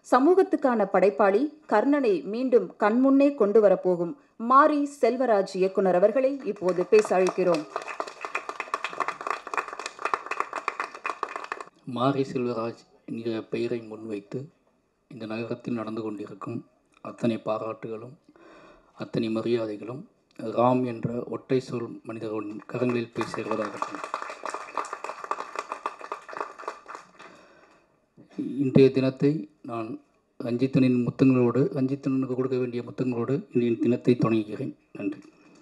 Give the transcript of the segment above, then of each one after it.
சமூகத்துக்கான படைப்பாளி கர்ணனை மீண்டும் கண்முன்னே கொண்டு வரப்போகும் மாரி செல்வராஜ் இயக்குனர் அவர்களை இப்போது பேச அழைக்கிறோம் மாரி செல்வராஜ் என்கிற பெயரை முன்வைத்து இந்த நகரத்தில் நடந்து கொண்டிருக்கும் அத்தனை பாராட்டுகளும் அத்தனை மரியாதைகளும் ராம் என்ற ஒற்றை சொல் மனிதர்களின் கரங்களில் போய் சேர்வதாகட்டும் இன்றைய தினத்தை நான் ரஞ்சித்தனின் முத்தங்களோடு ரஞ்சித்தனுக்கு கொடுக்க வேண்டிய முத்தங்களோடு இன்றைய தினத்தை தொடங்குகிறேன் நன்றி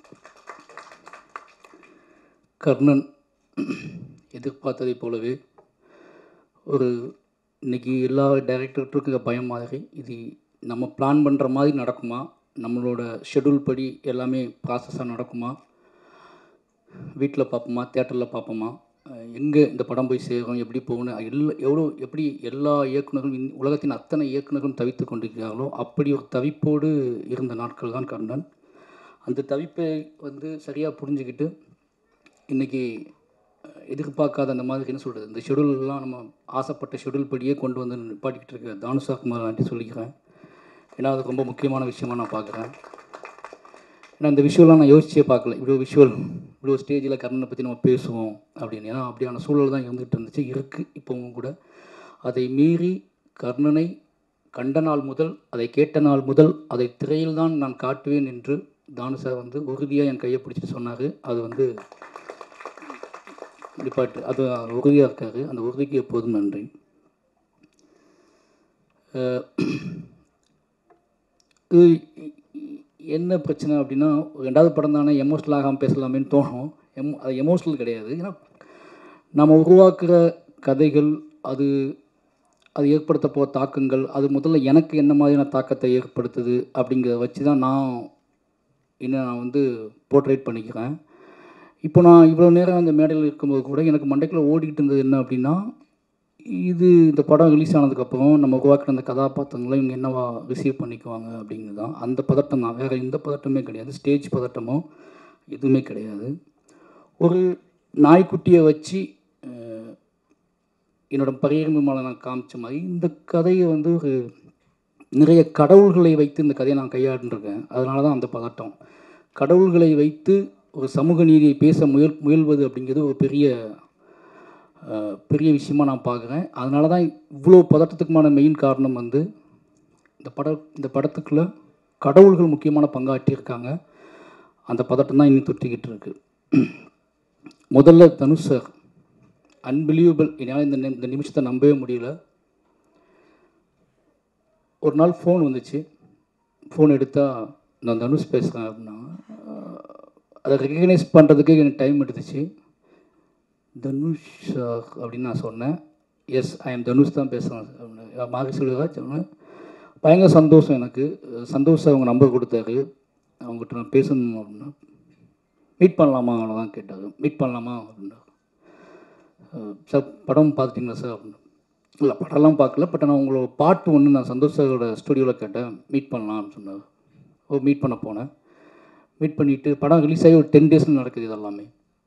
கர்ணன் எதிர்பார்த்ததைப் போலவே ஒரு இன்னைக்கு எல்லா டைரக்டருக்கு பயம் மாதிரி இது நம்ம பிளான் பண்ணுற மாதிரி நடக்குமா நம்மளோட ஷெட்யூல் படி எல்லாமே ப்ராசஸாக நடக்குமா வீட்டில் பார்ப்போமா தேட்டரில் பார்ப்போமா எங்கே இந்த படம் போய் சேரும் எப்படி போகணும் எல்லா எவ்வளோ எப்படி எல்லா இயக்குனர்களும் இந் உலகத்தின் அத்தனை இயக்குனர்களும் தவித்து கொண்டிருக்கிறார்களோ அப்படி ஒரு தவிப்போடு இருந்த நாட்கள் தான் கர்ணன் அந்த தவிப்பை வந்து சரியாக புரிஞ்சுக்கிட்டு இன்றைக்கி எதிர்பார்க்காத அந்த மாதிரி என்ன சொல்கிறது இந்த ஷெடியூல்லாம் நம்ம ஆசைப்பட்ட ஷெடியூல் படியே கொண்டு வந்து நிப்பாட்டிக்கிட்டு இருக்க தானுஷா குமார் நன்றி சொல்லிக்கிறேன் ஏன்னா அது ரொம்ப முக்கியமான விஷயமா நான் பார்க்குறேன் ஏன்னா இந்த விஷுவலாம் நான் யோசிச்சே பார்க்கல இவ்வளோ விஷுவல் இவ்வளோ ஸ்டேஜில் கர்ணனை பற்றி நம்ம பேசுவோம் அப்படின்னு ஏன்னா அப்படியான சூழல் தான் இருந்துகிட்டு இருந்துச்சு இருக்குது இப்போவும் கூட அதை மீறி கர்ணனை கண்ட நாள் முதல் அதை கேட்ட நாள் முதல் அதை திரையில் தான் நான் காட்டுவேன் என்று தானுஷா வந்து உறுதியாக என் கையை பிடிச்சிட்டு சொன்னார் அது வந்து நிப்பாட்டு அது உறுதியாக இருக்காரு அந்த உறுதிக்கு எப்போதும் நன்றி அஹ் இது என்ன பிரச்சனை அப்படின்னா ரெண்டாவது படம் தானே எமோஷ்னல் ஆகாமல் பேசலாமேன்னு தோணும் எம் அது எமோஷ்னல் கிடையாது ஏன்னா நம்ம உருவாக்குற கதைகள் அது அது ஏற்படுத்த போகிற தாக்கங்கள் அது முதல்ல எனக்கு என்ன மாதிரியான தாக்கத்தை ஏற்படுத்துது அப்படிங்கிறத வச்சு தான் நான் என்ன நான் வந்து போர்ட்ரேட் பண்ணிக்கிறேன் இப்போ நான் இவ்வளோ நேரம் அந்த மேடையில் இருக்கும்போது கூட எனக்கு மண்டைக்குள்ளே ஓடிக்கிட்டு இருந்தது என்ன அப்படின்னா இது இந்த படம் ரிலீஸ் ஆனதுக்கப்புறம் நம்ம உருவாக்குற அந்த கதாபாத்திரங்களை இவங்க என்னவா ரிசீவ் பண்ணிக்குவாங்க அப்படிங்கிறது தான் அந்த பதட்டம் தான் வேறு எந்த பதட்டமே கிடையாது ஸ்டேஜ் பதட்டமோ எதுவுமே கிடையாது ஒரு நாய்க்குட்டியை வச்சு அஹ், என்னோட பரியர்மை மேலே நான் காமிச்ச மாதிரி இந்த கதையை வந்து ஒரு நிறைய கடவுள்களை வைத்து இந்த கதையை நான் கையாண்டுருக்கேன் அதனால தான் அந்த பதட்டம் கடவுள்களை வைத்து ஒரு சமூக நீதியை பேச முயல் முயல்வது அப்படிங்கிறது ஒரு பெரிய அஹ், பெரிய விஷயமா நான் பார்க்குறேன் அதனால தான் இவ்வளோ பதட்டத்துக்குமான மெயின் காரணம் வந்து இந்த பட இந்த படத்துக்குள்ள கடவுள்கள் முக்கியமான பங்காற்றியிருக்காங்க அந்த பதட்டம் தான் இன்னும் தொற்றிக்கிட்டு இருக்கு முதல்ல தனுஷ் சார் அன்பிலீவபிள் என்னால் இந்த நி- இந்த நிமிஷத்தை நம்பவே முடியல ஒரு நாள் ஃபோன் வந்துச்சு ஃபோன் எடுத்தால் நான் தனுஷ் பேசுகிறேன் அப்படின்னா அஹ், அதை ரெகக்னைஸ் பண்ணுறதுக்கு எனக்கு டைம் எடுத்துச்சு தனுஷ் சார் அப்படின்னு நான் சொன்னேன் எஸ் ஐ எம் தனுஷ் தான் பேசுகிறேன் மாரி செல்வராஜ் சொன்னேன் பயங்கர சந்தோஷம் எனக்கு அஹ், சந்தோஷ் சார் அவங்க நம்பர் கொடுத்தாரு அவங்ககிட்ட நான் பேசணும் அப்படின்னா மீட் பண்ணலாமா அவ்வளோதான் கேட்டார் மீட் பண்ணலாமா அப்படின்னா அஹ், சார் படம் பார்த்துட்டீங்களா சார் அப்படின்னு இல்லை படம்லாம் பார்க்கல பட் நான் உங்களோட பாட்டு ஒன்று நான் சந்தோஷ் சாரோட ஸ்டுடியோவில் கேட்டேன் மீட் பண்ணலாம்னு சொன்னார் ஓ மீட் பண்ண போனேன் மீட் பண்ணிவிட்டு படம் ரிலீஸ் ஆகி ஒரு டென் டேஸில் நடக்குது இதெல்லாமே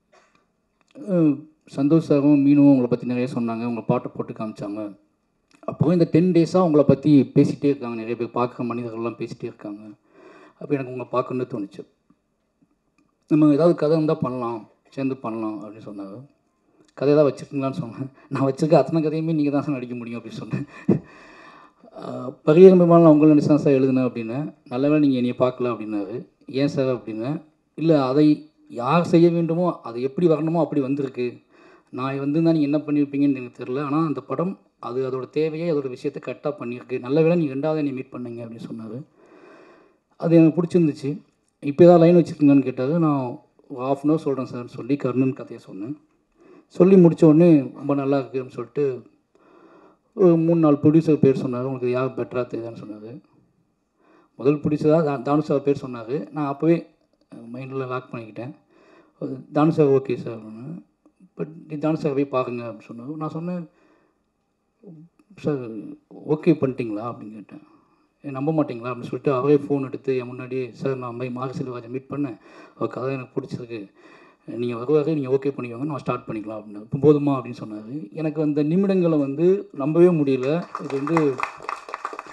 அஹ், சந்தோஷ் சாரும் மீனும் உங்களை பற்றி நிறைய சொன்னாங்க உங்களை பாட்டை போட்டு காமிச்சாங்க அப்போ இந்த டென் டேஸாக உங்களை பற்றி பேசிகிட்டே இருக்காங்க நிறைய பேர் பார்க்குற மனிதர்கள்லாம் பேசிகிட்டே இருக்காங்க அப்போ எனக்கு உங்களை பார்க்கணுன்னு தோணுச்சு நம்ம ஏதாவது கதை இருந்தால் பண்ணலாம் சேர்ந்து பண்ணலாம் அப்படின்னு சொன்னாங்க கதை தான் வச்சுருக்கீங்களான்னு சொன்னேன் நான் வச்சிருக்க அத்தனை கதையுமே நீங்கள் தான் சார் நடிக்க முடியும் அப்படின்னு சொன்னேன் பரியர் பெருமாள் நான் உங்களை நினச்சி தான் சார் எழுதுனேன் அப்படின்னேன் நல்லவேளை நீங்கள் என்னைய பார்க்கல அப்படின்னாரு ஏன் சார் அப்படின்னேன் இல்லை அதை யார் செய்ய வேண்டுமோ அது எப்படி வரணுமோ அப்படி வந்திருக்கு நான் வந்து தான் நீங்கள் என்ன பண்ணியிருப்பீங்கன்னு எனக்கு தெரில ஆனால் அந்த படம் அது அதோட தேவையை அதோட விஷயத்தை கரெக்டாக பண்ணியிருக்கு நல்ல வேளை நீ ரெண்டாவது என்னை மீட் பண்ணீங்க அப்படின்னு சொன்னார் அது எனக்கு பிடிச்சிருந்துச்சு இப்போ ஏதாவது லைன் வச்சுருக்கீங்கன்னு கேட்டார் நான் ஆஃப் அன் ஹவர் சொல்கிறேன் சார் சொல்லி கர்ணன் கதையை சொன்னேன் சொல்லி முடிச்ச உடனே ரொம்ப நல்லா இருக்குன்னு சொல்லிட்டு ஒரு மூணு நாலு ப்ரொடியூசர் பேர் சொன்னார் உங்களுக்கு யார் பெட்டராக தெரியுதான்னு சொன்னார் முதல் ப்ரொடியூசராக தா தானு சார் பேர் சொன்னார் நான் அப்போவே மைண்டில் லாக் பண்ணிக்கிட்டேன் அஹ் தானு சார் ஓகே சார் அப்படின்னு பட் நீ தானு சார் போய் பாருங்க அப்படின்னு சொன்னார் நான் சொன்னேன் சார் ஓகே பண்ணிட்டீங்களா அப்படின்னு கேட்டேன் "ஏன் நம்ப மாட்டீங்களா அப்படின்னு சொல்லிட்டு அவரே ஃபோன் எடுத்து என் முன்னாடியே சார் நான் போய் மாரி செல்வராஜை மீட் பண்ணேன் அவர் கதை எனக்கு பிடிச்சிருக்கு நீங்கள் வருவாரு நீங்கள் ஓகே பண்ணிக்கோங்க நான் ஸ்டார்ட் பண்ணிக்கலாம் அப்படின்னு இப்போ போதுமா அப்படின்னு சொன்னார் எனக்கு அந்த நிமிடங்களை வந்து நம்பவே முடியல இது வந்து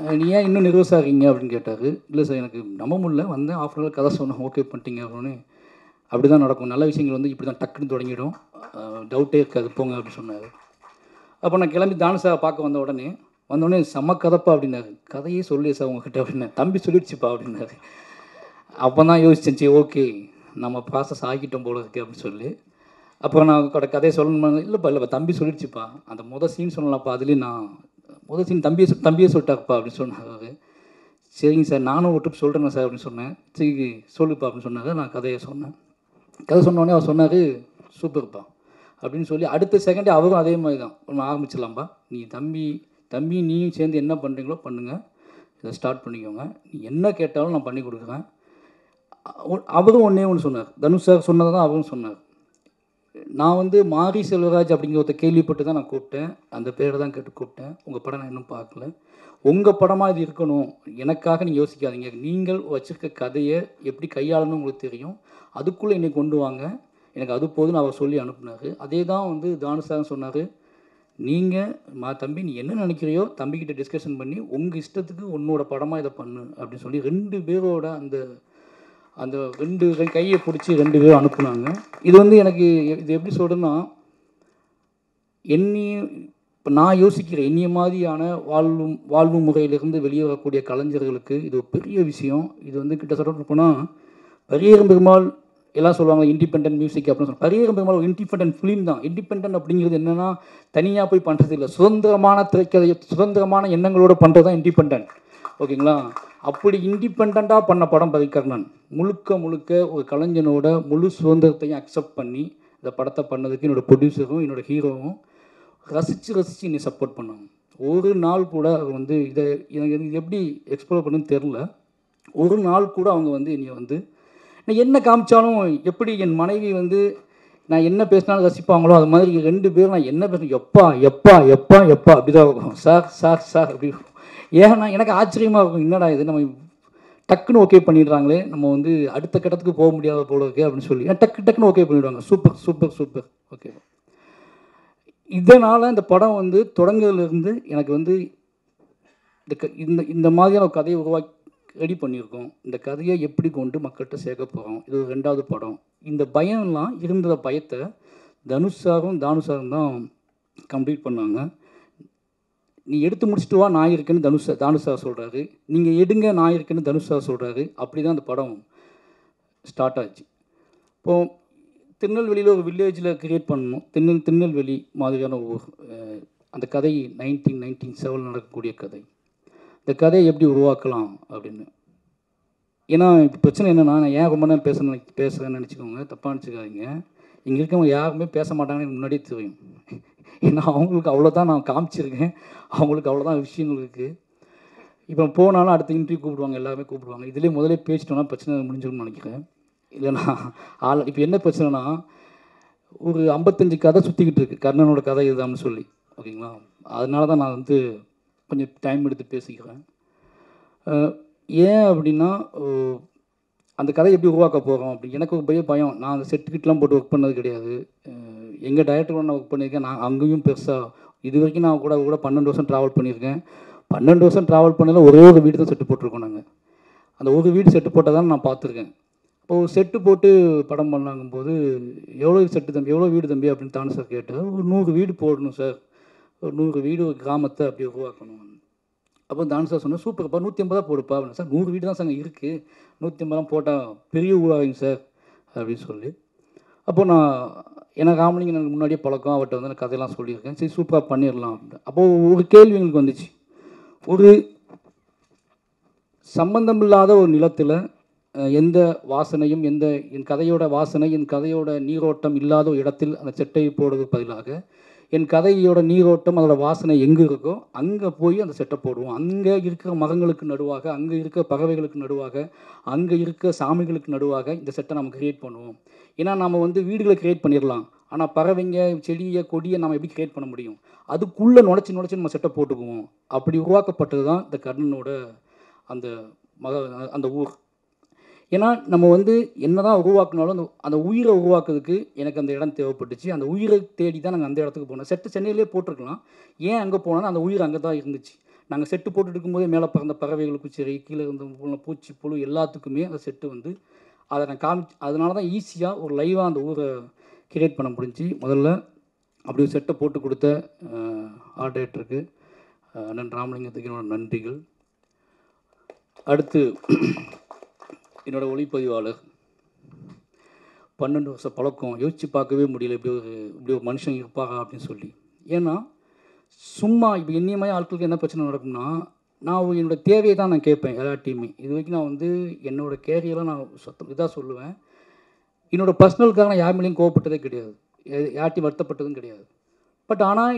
அஹ் நீ ஏன் இன்னும் நெர்வஸாக இருக்கீங்க அப்படின்னு கேட்டார் இல்லை சார் எனக்கு நம்ப முடியல வந்தேன் ஆஃப் அன் கதை சொன்னேன் ஓகே பண்ணிட்டீங்க அப்படின்னு அப்படி தான் நடக்கும் நல்ல விஷயங்கள் வந்து இப்படி தான் டக்குன்னு தொடங்கிடும் டவுட்டே இருக்காது போங்க அப்படின்னு சொன்னார் அப்போ நான் கிளம்பி தானசாவை பார்க்க வந்த உடனே வந்த உடனே செம்ம கதைப்பா அப்படின்னாரு கதையே சொல்லி சார் உங்ககிட்ட அப்படின்னு தம்பி சொல்லிடுச்சுப்பா அப்படின்னாரு அப்போ தான் யோசிச்சேன் சரி ஓகே நம்ம ப்ராசஸ் ஆகிட்டோம் போல இருக்கு அப்படின்னு சொல்லி அப்புறம் நான் கூட கதையை சொல்லணுமா இல்லைப்பா இல்லைப்பா தம்பி சொல்லிடுச்சுப்பா அந்த முத சீன் சொல்லலாம்ப்பா அதுலேயும் நான் முத சீன் தம்பியை சொ- தம்பியே சொல்லிட்டாருப்பா அப்படின்னு சொன்னார் அவரு. சரிங்க சார் நானும் ஒரு ட்ரிப் சொல்கிறேன் சார் அப்படின்னு சொன்னேன் சரி சொல்லுப்பா அப்படின்னு சொன்னார் நான் கதையை சொன்னேன் கதை சொன்ன உடனே அவர் சொன்னார் சூப்பர்ப்பா அப்படின்னு சொல்லி அடுத்த செகண்டே அவரும் அதே மாதிரி தான் ஒன்று ஆரம்பிச்சிடலாம்ப்பா நீ தம்பி தம்பி நீயும் சேர்ந்து என்ன பண்ணுறீங்களோ பண்ணுங்கள் இதை ஸ்டார்ட் பண்ணிக்கோங்க நீ என்ன கேட்டாலும் நான் பண்ணி கொடுக்குறேன் அவ- அவரும் ஒன்றே ஒன்று சொன்னார் தனுஷ் சார் சொன்னதை தான் அவரும் சொன்னார் நான் வந்து மாரி செல்வராஜ் அப்படிங்கிற ஒருத்த கேள்விப்பட்டு தான் நான் கூப்பிட்டேன் அந்த பேரை தான் கேட்டு கூப்பிட்டேன் உங்கள் படம் நான் இன்னும் பார்க்கல உங்கள் படமாக இது இருக்கணும் எனக்காக நீங்கள் யோசிக்காதீங்க நீங்கள் வச்சிருக்க கதையை எப்படி கையாளணும்னு உங்களுக்கு தெரியும் அதுக்குள்ளே என்னை கொண்டு வாங்க எனக்கு அது போதும்னு அவர் சொல்லி அனுப்புனார் அதே தான் வந்து தானு சார் சொன்னார் நீங்கள் மா தம்பி நீ என்ன நினைக்கிறியோ தம்பிக்கிட்ட டிஸ்கஷன் பண்ணி உங்கள் இஷ்டத்துக்கு உன்னோட படமாக இதை பண்ணு அப்படின்னு சொல்லி ரெண்டு பேரோட அந்த அந்த ரெண்டு ரெ- கையை பிடிச்சி ரெண்டு பேரும் அனுப்புனாங்க இது வந்து எனக்கு எ- இது எப்படி சொல்கிறேன்னா என்னைய இப்போ நான் யோசிக்கிறேன் என்னைய மாதிரியான வாழ்வு வாழ்வு முறையிலிருந்து வெளியே வரக்கூடிய கலைஞர்களுக்கு இது ஒரு பெரிய விஷயம் இது வந்து கிட்டத்தட்ட போனால் பரியேறும் பெருமாள் எல்லாம் சொல்லுவாங்க இண்டிபெண்டன்ட் மியூசிக் அப்படின்னு சொல்லுவாங்க பரியேறும் பெருமாள் ஒரு இண்டிபெண்டன்ட் ஃபிலிம் தான் இண்டிபெண்டன்ட் அப்படிங்கிறது என்னென்னா தனியாக போய் பண்ணுறது இல்லை சுதந்திரமான திரைக்கதையை சுதந்திரமான எண்ணங்களோட பண்ணுறது தான் இண்டிபெண்டன்ட் ஓகேங்களா அப்படி இண்டிபெண்ட்டாக பண்ண படம் பதிகர்ணன் முழுக்க முழுக்க ஒரு கலைஞனோட முழு சுதந்திரத்தையும் அக்செப்ட் பண்ணி இந்த படத்தை பண்ணதுக்கு என்னோட ப்ரொடியூசரும் என்னோட ஹீரோவும் ரசித்து ரசித்து என்னை சப்போர்ட் பண்ணாங்க ஒரு நாள் கூட அவங்க வந்து இதை எனக்கு இது எப்படி எக்ஸ்ப்ளோர் பண்ணுன்னு தெரில ஒரு நாள் கூட அவங்க வந்து என்னை வந்து நான் என்ன காமிச்சாலும் எப்படி என் மனைவி வந்து நான் என்ன பேசினாலும் ரசிப்பாங்களோ அது மாதிரி ரெண்டு பேரும் நான் என்ன பேசுறேன் எப்பா எப்பா எப்பா எப்பா அப்படிதான் இருக்கும் சார் சார் சார் அப்படி இருக்கும் ஏன்னா எனக்கு ஆச்சரியமாக இருக்கும் என்னடா இது நம்ம டக்குன்னு ஓகே பண்ணிடுறாங்களே நம்ம வந்து அடுத்த கட்டத்துக்கு போக முடியாத போல இருக்கு அப்படின்னு சொல்லி ஏன் டக்கு டக்குன்னு ஓகே பண்ணிடுவாங்க சூப்பர் சூப்பர் சூப்பர் ஓகே இதனால் இந்த படம் வந்து தொடங்குறதுலேருந்து எனக்கு வந்து இந்த க இந்த இந்த மாதிரியான ஒரு கதையை உருவாக்கி ரெடி பண்ணியிருக்கோம் இந்த கதையை எப்படி கொண்டு மக்கள்கிட்ட சேர்க்க போகிறோம் இது ஒரு ரெண்டாவது படம் இந்த பயம்லாம் இருந்த பயத்தை தனுஷ் சாரும் தானு சாரும் தான் கம்ப்ளீட் பண்ணாங்க நீ எடுத்து முடிச்சுட்டு வா நான் இருக்கேன்னு தனுஷ் சார் தானு சார் சொல்கிறாரு நீங்கள் எடுங்க நான் இருக்கேன்னு தனுஷ் சார் சொல்கிறாரு அப்படி தான் அந்த படம் ஸ்டார்ட் ஆச்சு இப்போது திருநெல்வேலியில் ஒரு வில்லேஜில் கிரியேட் பண்ணணும் திருநெல் திருநெல்வேலி மாதிரியான ஒரு அஹ், அந்த கதை நைன்டீன் நைன்டீன் செவன் நடக்கக்கூடிய கதை இந்த கதையை எப்படி உருவாக்கலாம் அப்படின்னு ஏன்னா இப்போ பிரச்சனை என்னென்னா நான் ஏன் ரொம்ப நேரம் பேச பேசுகிறேன்னு நினச்சிக்கோங்க தப்பாக நினச்சிக்காதீங்க இங்கே இருக்கவங்க யாருமே பேச மாட்டாங்கன்னு எனக்கு முன்னாடியே தெரியும் ஏன்னா அவங்களுக்கு அவ்வளோதான் நான் காமிச்சிருக்கேன் அவங்களுக்கு அவ்வளோதான் விஷயங்கள் இருக்குது இப்போ போனாலும் அடுத்த இன்டர்வியூ கூப்பிடுவாங்க எல்லாருமே கூப்பிடுவாங்க இதுலேயே முதலே பேசிட்டோம்னா பிரச்சனை முடிஞ்சிரும்னு நினைக்கிறேன் இல்லைனா ஆள் இப்போ என்ன பிரச்சனைனா ஒரு ஐம்பத்தஞ்சு கதை சுற்றிக்கிட்டு இருக்கு கர்ணனோட கதை இதுதான்னு சொல்லி ஓகேங்களா அதனால தான் நான் வந்து கொஞ்சம் டைம் எடுத்து பேசிக்கிறேன் அஹ் ஏன் அப்படின்னா அஹ் அந்த கதை எப்படி உருவாக்க போகிறோம் அப்படி எனக்கு ஒரு பெரிய பயம் நான் அந்த செட்டுக்கிட்டலாம் போட்டு ஒர்க் பண்ணது கிடையாது எங்கள் டைரக்டரோட நான் ஒர்க் பண்ணியிருக்கேன் நான் அங்கேயும் பெருசாக இது வரைக்கும் நான் கூட கூட பன்னெண்டு வருஷம் ட்ராவல் பண்ணியிருக்கேன் பன்னெண்டு வருஷம் ட்ராவல் பண்ணதில் ஒரே ஒரு வீடு தான் செட்டு போட்டிருக்கோம் நாங்கள் அந்த ஒரு வீடு செட்டு போட்டதான் நான் பார்த்துருக்கேன் இப்போ செட்டு போட்டு படம் பண்ணாங்கும்போது எவ்வளோ செட்டு தம்பி எவ்வளோ வீடு தம்பி அப்படின்னு தானே சார் கேட்டார் ஒரு நூறு வீடு போடணும் சார் ஒரு நூறு வீடு ஒரு கிராமத்தை அப்படி உருவாக்கணும் அப்போ தான் சார் சொன்னேன் சூப்பர்ப்பா நூற்றி ஐம்பதா போடுப்பா அப்படின்னு சார் நூறு வீடு தான் சார் இருக்குது நூற்றி ஐம்பதாம் போட்டால் பெரிய ஊராகுங்க சார் அப்படின்னு சொல்லி அப்போ நான் எனக்கு ராமலிங்க எனக்கு முன்னாடியே பழக்கம் அவர்கிட்ட வந்து நான் கதையெல்லாம் சொல்லியிருக்கேன் சரி சூப்பராக பண்ணிடலாம் அப்படின்னு அப்போது ஒரு கேள்வி எங்களுக்கு வந்துச்சு ஒரு சம்பந்தமில்லாத ஒரு நிலத்தில் அஹ், எந்த வாசனையும் எந்த என் கதையோட வாசனை என் கதையோட நீரோட்டம் இல்லாத ஒரு இடத்தில் அந்த செட்டை போடுறதுக்கு பதிலாக என் கதையோட நீரோட்டம் அதோட வாசனை எங்கே இருக்கோ அங்கே போய் அந்த செட்டை போடுவோம் அங்கே இருக்கிற மரங்களுக்கு நடுவாக அங்கே இருக்கிற பறவைகளுக்கு நடுவாக அங்கே இருக்கிற சாமிகளுக்கு நடுவாக இந்த செட்டை நம்ம கிரியேட் பண்ணுவோம் ஏன்னா நம்ம வந்து வீடுகளை கிரியேட் பண்ணிடலாம் ஆனால் பறவைங்க செடியை கொடியை நம்ம எப்படி கிரியேட் பண்ண முடியும் அதுக்குள்ளே நுழைச்சி நுழைச்சி நம்ம செட்டை போட்டுக்குவோம் அப்படி உருவாக்கப்பட்டது தான் இந்த கர்ணனோட அந்த மக அந்த ஊர் ஏன்னா நம்ம வந்து என்னதான் உருவாக்குனாலும் அந்த அந்த உயிரை உருவாக்குறதுக்கு எனக்கு அந்த இடம் தேவைப்பட்டுச்சு அந்த உயிரை தேடி தான் நாங்கள் அந்த இடத்துக்கு போனோம் செட்டு சென்னையிலே போட்டிருக்கலாம் ஏன் அங்கே போனோம்னா அந்த உயிர் அங்கே தான் இருந்துச்சு நாங்கள் செட்டு போட்டு இருக்கும்போதே மேலே பறந்த பறவைகளுக்கும் சரி கீழே இருந்த பூ- பூச்சி புழு எல்லாத்துக்குமே அந்த செட்டு வந்து அதை நான் காமி அதனால தான் ஈஸியாக ஒரு லைவாக அந்த ஊரை கிரியேட் பண்ண முடிஞ்சு முதல்ல அப்படி ஒரு செட்டை போட்டு கொடுத்த ஆர்ட் டைரக்டருக்கு அண்ணன் ராமலிங்கத்துக்கு என்னோட நன்றிகள் அடுத்து என்னோட ஒளிப்பதிவாளர் பன்னெண்டு வருஷ பழக்கம் யோசித்து பார்க்கவே முடியல இப்படி ஒரு இப்படி ஒரு மனுஷன் இருப்பாரா அப்படின்னு சொல்லி ஏன்னா சும்மா இப்போ என்னையமாதிரி ஆட்களுக்கு என்ன பிரச்சனை நடக்கும்னா நான் ஒரு என்னோட தேவையை தான் நான் கேட்பேன் எல்லாத்தையுமே இது வரைக்கும் நான் வந்து என்னோட கேரியெல்லாம் நான் சத்தம் இதாக சொல்லுவேன் என்னோட பர்சனலுக்காக நான் யார் மேலேயும் கோவப்பட்டதே கிடையாது யா- யார்ட்டையும் வருத்தப்பட்டதும் கிடையாது பட் ஆனால்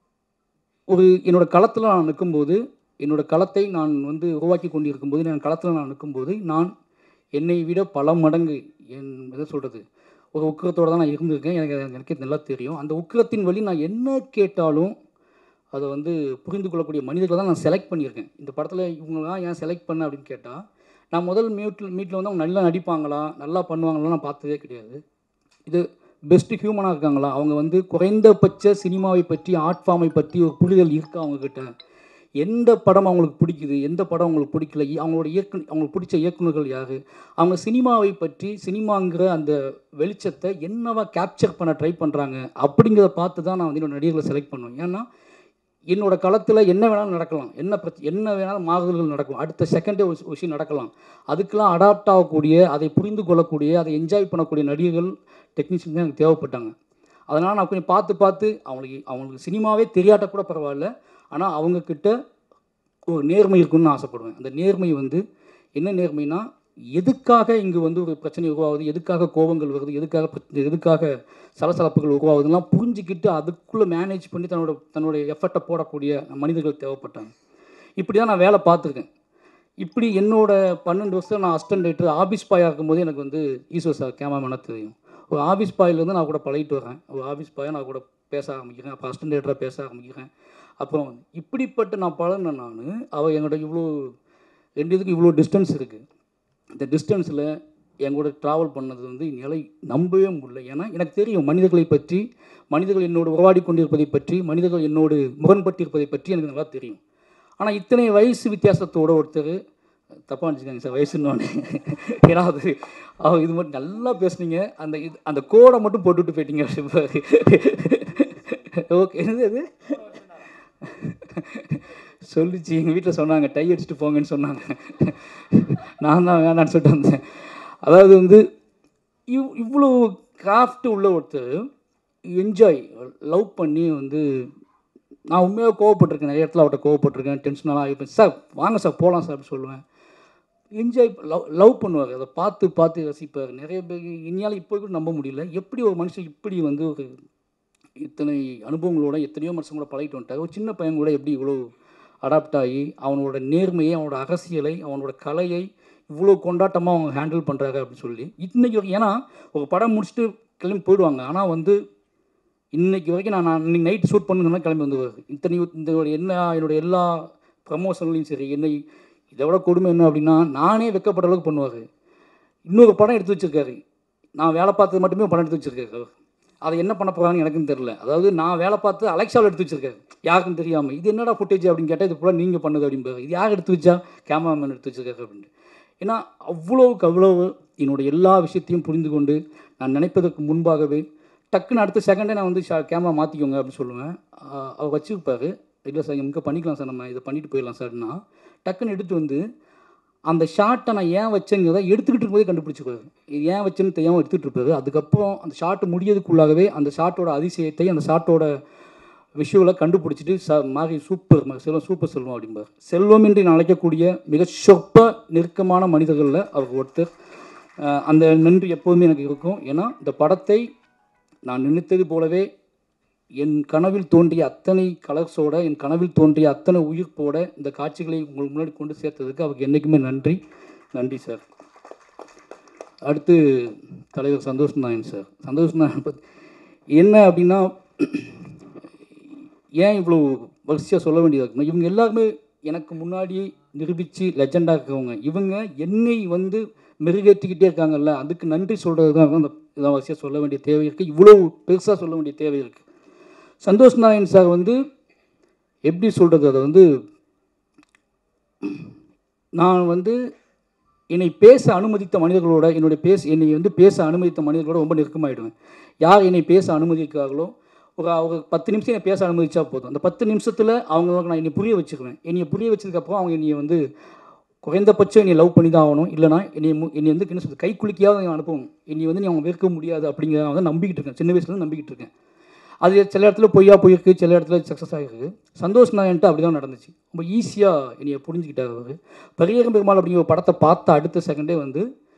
ஒரு என்னோட களத்தில் நான் நிற்கும்போது என்னோட களத்தை நான் வந்து உருவாக்கி கொண்டு இருக்கும்போது நான் களத்தில் நான் நிற்கும்போது நான் என்னை விட பல மடங்கு என் எதை சொல்கிறது ஒரு உக்கிரத்தோடு தான் நான் இருந்திருக்கேன் எனக்கு அது எனக்கே நல்லா தெரியும் அந்த உக்கிரத்தின் வழி நான் என்ன கேட்டாலும் அதை வந்து புரிந்து கொள்ளக்கூடிய மனிதர்களை தான் நான் செலக்ட் பண்ணியிருக்கேன் இந்த படத்தில் இவங்களாம் ஏன் செலக்ட் பண்ண அப்படின்னு கேட்டால் நான் முதல் மீட்டில் மீட்டில் வந்து அவங்க நல்லா நடிப்பாங்களா நல்லா பண்ணுவாங்களா நான் பார்த்ததே கிடையாது இது பெஸ்ட் ஹியூமனாக இருக்காங்களா அவங்க வந்து குறைந்தபட்ச சினிமாவை பற்றி ஆர்ட் ஃபார்மை பற்றி ஒரு புரிதல் இருக்கா அவங்கக்கிட்ட எந்த படம் அவங்களுக்கு பிடிக்குது எந்த படம் அவங்களுக்கு பிடிக்கல இ- அவங்களோட இயக்கு அவங்களுக்கு பிடிச்ச இயக்குனர்கள் யார் அவங்க சினிமாவை பற்றி சினிமாங்கிற அந்த வெளிச்சத்தை என்னவா கேப்சர் பண்ண ட்ரை பண்ணுறாங்க அப்படிங்கிறத பார்த்து தான் நான் வந்து என்னோட நடிகர்களை செலக்ட் பண்ணுவேன் ஏன்னா என்னோட களத்தில் என்ன வேணாலும் நடக்கலாம் என்ன பிரச்ச என்ன வேணாலும் மாறுதல்கள் நடக்கும் அடுத்த செகண்டே ஒரு விஷயம் நடக்கலாம் அதுக்கெல்லாம் அடாப்ட் ஆகக்கூடிய அதை புரிந்து கொள்ளக்கூடிய அதை என்ஜாய் பண்ணக்கூடிய நடிகர்கள் டெக்னீஷியன் தான் எனக்கு தேவைப்பட்டாங்க அதனால் நான் கொஞ்சம் பார்த்து பார்த்து அவங்களுக்கு அவங்களுக்கு சினிமாவே தெரியாட்ட கூட பரவாயில்ல ஆனால் அவங்கக்கிட்ட ஒரு நேர்மை இருக்குன்னு நான் ஆசைப்படுவேன் அந்த நேர்மை வந்து என்ன நேர்மைனா எதுக்காக இங்கு வந்து ஒரு பிரச்சனை உருவாகுது எதுக்காக கோபங்கள் வருது எதுக்காக பிரச்சனை எதுக்காக சலசலப்புகள் உருவாகுதுலாம் புரிஞ்சுக்கிட்டு அதுக்குள்ளே மேனேஜ் பண்ணி தன்னோட தன்னுடைய எஃபர்ட்டை போடக்கூடிய மனிதர்கள் தேவைப்பட்டாங்க இப்படி தான் நான் வேலை பார்த்துருக்கேன் இப்படி என்னோட பன்னெண்டு வருஷம் நான் அசிஸ்டன்ட் ரைட்டர் ஆஃபீஸ் பாயாக இருக்கும்போது எனக்கு வந்து ஈஸ்வர் சார் கேமராமேனாக தெரியும் ஒரு ஆஃபீஸ் பாயிலேருந்து நான் கூட பழகிட்டு வரேன் ஒரு ஆஃபீஸ் பாயை நான் கூட பேச ஆரம்பிக்கிறேன் அப்போ அசிஸ்டன்ட் ரைட்டராக பேச ஆரம்பிக்கிறேன் அப்புறம் இப்படிப்பட்ட நான் பழகின நான் அவள் என்னோட இவ்வளோ ரெண்டு இதுக்கு இவ்வளோ டிஸ்டன்ஸ் இருக்குது இந்த டிஸ்டன்ஸில் என் கூட ட்ராவல் பண்ணது வந்து நிலை நம்பவே முடியல ஏன்னா எனக்கு தெரியும் மனிதர்களை பற்றி மனிதர்கள் என்னோடு உறவாடி கொண்டிருப்பதை பற்றி மனிதர்கள் என்னோடு முரண்பட்டிருப்பதை பற்றி எனக்கு நல்லா தெரியும் ஆனால் இத்தனை வயசு வித்தியாசத்தோட ஒருத்தர் தப்பாக நினச்சிக்காங்க சார் வயசுன்னு ஏன்னா அது அவர் இது மட்டும் நல்லா பேசுனீங்க அந்த இது அந்த கோடை மட்டும் போட்டுவிட்டு போயிட்டீங்க ஓகே என்னது அது சொல்லிச்சு எங்கள் வீட்டில் சொன்னாங்க டை அடிச்சுட்டு போங்கன்னு சொன்னாங்க நான் தான் வேணான்னு சொல்லிட்டு வந்தேன் அதாவது வந்து இவ் இவ்வளோ கிராஃப்ட் உள்ள ஒருத்தர் என்ஜாய் லவ் பண்ணி வந்து நான் உண்மையாக கோவப்பட்டிருக்கேன் நிறைய இடத்துல அவர்கிட்ட கோவப்பட்டிருக்கேன் டென்ஷனெல்லாம் ஆகிப்பேன் சார் வாங்க சார் போகலாம் சார் அப்படின்னு சொல்லுவேன் என்ஜாய் லவ் லவ் பண்ணுவார் அதை பார்த்து பார்த்து ரசிப்பார் நிறைய பேர் இனியால் இப்போ கூட நம்ப முடியல எப்படி ஒரு மனுஷன் இப்படி வந்து ஒரு இத்தனை அனுபவங்களோட எத்தனையோ மனுஷன் கூட பழகிட்டு வந்துட்டார் ஒரு சின்ன பையன் கூட எப்படி இவ்வளோ அடாப்ட் ஆகி அவனோட நேர்மையை அவனோட அரசியலை அவனோட கலையை இவ்வளோ கொண்டாட்டமாக அவங்க ஹேண்டில் பண்ணுறாங்க அப்படின்னு சொல்லி இன்னைக்கு வரைக்கும் ஏன்னா ஒரு படம் முடிச்சுட்டு கிளம்பி போயிடுவாங்க ஆனால் வந்து இன்னைக்கு வரைக்கும் நான் நான் இன்னைக்கு நைட் ஷூட் பண்ணுங்கன்னா கிளம்பி வந்துடுவார் இத்தனை இந்த என்ன என்னோட எல்லா ப்ரமோஷன்லையும் சரி என்னை இதை விட கொடுமை என்ன அப்படின்னா நானே வெக்கப்படுற அளவுக்கு பண்ணுவார் இன்னொரு படம் எடுத்து வச்சிருக்காரு நான் வேலை பார்த்தது மட்டுமே படம் எடுத்து வச்சிருக்காரு அவர். அதை என்ன பண்ண போகிறாங்கன்னு எனக்கும் தெரியல அதாவது நான் வேலை பார்த்து அலெக்ஸாவில் எடுத்து வச்சிருக்காரு யாருக்கும் தெரியாமல் இது என்னடா ஃபுட்டேஜ் அப்படின்னு கேட்டால் இது பூரா நீங்கள் பண்ணது அப்படிம்பாரு இது யார் எடுத்து வச்சா கேமராமேன் எடுத்து வச்சிருக்காரு அப்படின்ட்டு ஏன்னா அவ்வளோவுக்கு அவ்வளவு என்னோட எல்லா விஷயத்தையும் புரிந்து கொண்டு நான் நினைப்பதற்கு முன்பாகவே டக்குன்னு அடுத்த செகண்டே நான் வந்து ஷா கேமரா மாற்றிக்கோங்க அப்படின்னு சொல்லுவேன் ஆஹ் அவர் வச்சுருப்பாரு இல்லை சார் இங்கே பண்ணிக்கலாம் சார் நம்ம இதை பண்ணிட்டு போயிடலாம் சார்னா டக்குன்னு எடுத்து வந்து அந்த ஷார்ட்டை நான் ஏன் வச்சேங்கிறத எடுத்துக்கிட்டு இருக்கும்போதே கண்டுபிடிச்சிக்குவாரு இது ஏன் வச்சேன்னு தெரியாமல் எடுத்துகிட்டு இருப்பாரு அதுக்கப்புறம் அந்த ஷார்ட் முடியதுக்குள்ளாகவே அந்த ஷார்ட்டோட அதிசயத்தை அந்த ஷார்ட்டோட விஷுவலை கண்டுபிடிச்சிட்டு ச மாதிரி சூப்பர் ம- செல்வம் சூப்பர் செல்வம் அப்படிம்பார் செல்வம் என்று நான் அழைக்கக்கூடிய மிக சொற்ப நெருக்கமான மனிதர்களில் அவர் ஒருத்தர் அஹ் அந்த நன்றி எப்போதுமே எனக்கு இருக்கும் ஏன்னா இந்த படத்தை நான் நினைத்தது போலவே என் கனவில் தோன்றிய அத்தனை கலர்ஸோட என் கனவில் தோன்றிய அத்தனை உயிர்ப்போட இந்த காட்சிகளை உங்களுக்கு முன்னாடி கொண்டு சேர்த்ததுக்கு அவருக்கு என்றைக்குமே நன்றி நன்றி சார் அடுத்து தலைவர் சந்தோஷ் நாயன் சார் சந்தோஷ் நாயன் பத்தி என்ன அப்படின்னா ஏன் இவ்வளோ வரிசையாக சொல்ல வேண்டியதாக இருக்குன்னா இவங்க எல்லாருமே எனக்கு முன்னாடி நிரூபித்து லெஜெண்டாக இருக்கிறவங்க இவங்க என்னை வந்து மெருகேற்றிக்கிட்டே இருக்காங்கல்ல அதுக்கு நன்றி சொல்கிறது தான் அந்த இதான் வரிசையாக சொல்ல வேண்டிய தேவை இருக்குது இவ்வளோ பெருசாக சொல்ல வேண்டிய தேவை இருக்குது சந்தோஷ் நாராயண் சார் வந்து எப்படி சொல்கிறது அதை வந்து நான் வந்து என்னை பேச அனுமதித்த மனிதர்களோட என்னுடைய பேச என்னை வந்து பேச அனுமதித்த மனிதர்களோட ரொம்ப நெருக்கமாயிடுவேன் யார் என்னை பேச அனுமதிக்கிறார்களோ ஒரு ஒரு பத்து நிமிஷம் என்னை பேச அனுமதிச்சா போதும் அந்த பத்து நிமிஷத்தில் அவங்களுக்கு நான் என்னை புரிய வச்சுக்குவேன் என்னை புரிய வச்சதுக்கப்புறம் அவங்க என்னை வந்து குறைந்தபட்சம் என்னை லவ் பண்ணி தான் ஆகணும் இல்லைனா என்னை மு- என்னை வந்து என்ன சொல்றது கை குலுக்கியாவது நான் அனுப்பணும் என்னை வந்து நீ அவங்க வெறுக்க முடியாது அப்படிங்கிறத நான் வந்து நம்பிக்கிட்டு இருக்கேன் சின்ன வயசுலேருந்து நம்பிக்கிட்டு இருக்கேன் அது சில இடத்துல பொய்யா போயிருக்கு சில இடத்துல சக்ஸஸ் ஆகிருக்கு சந்தோஷ் நாயன்ட்டு அப்படி தான் நடந்துச்சு ரொம்ப ஈஸியாக என்னைய புரிஞ்சுக்கிட்டார் அவர் பரியகம் பெருமாள் அப்படிங்கிற ஒரு படத்தை பார்த்த அடுத்த செகண்டே வந்து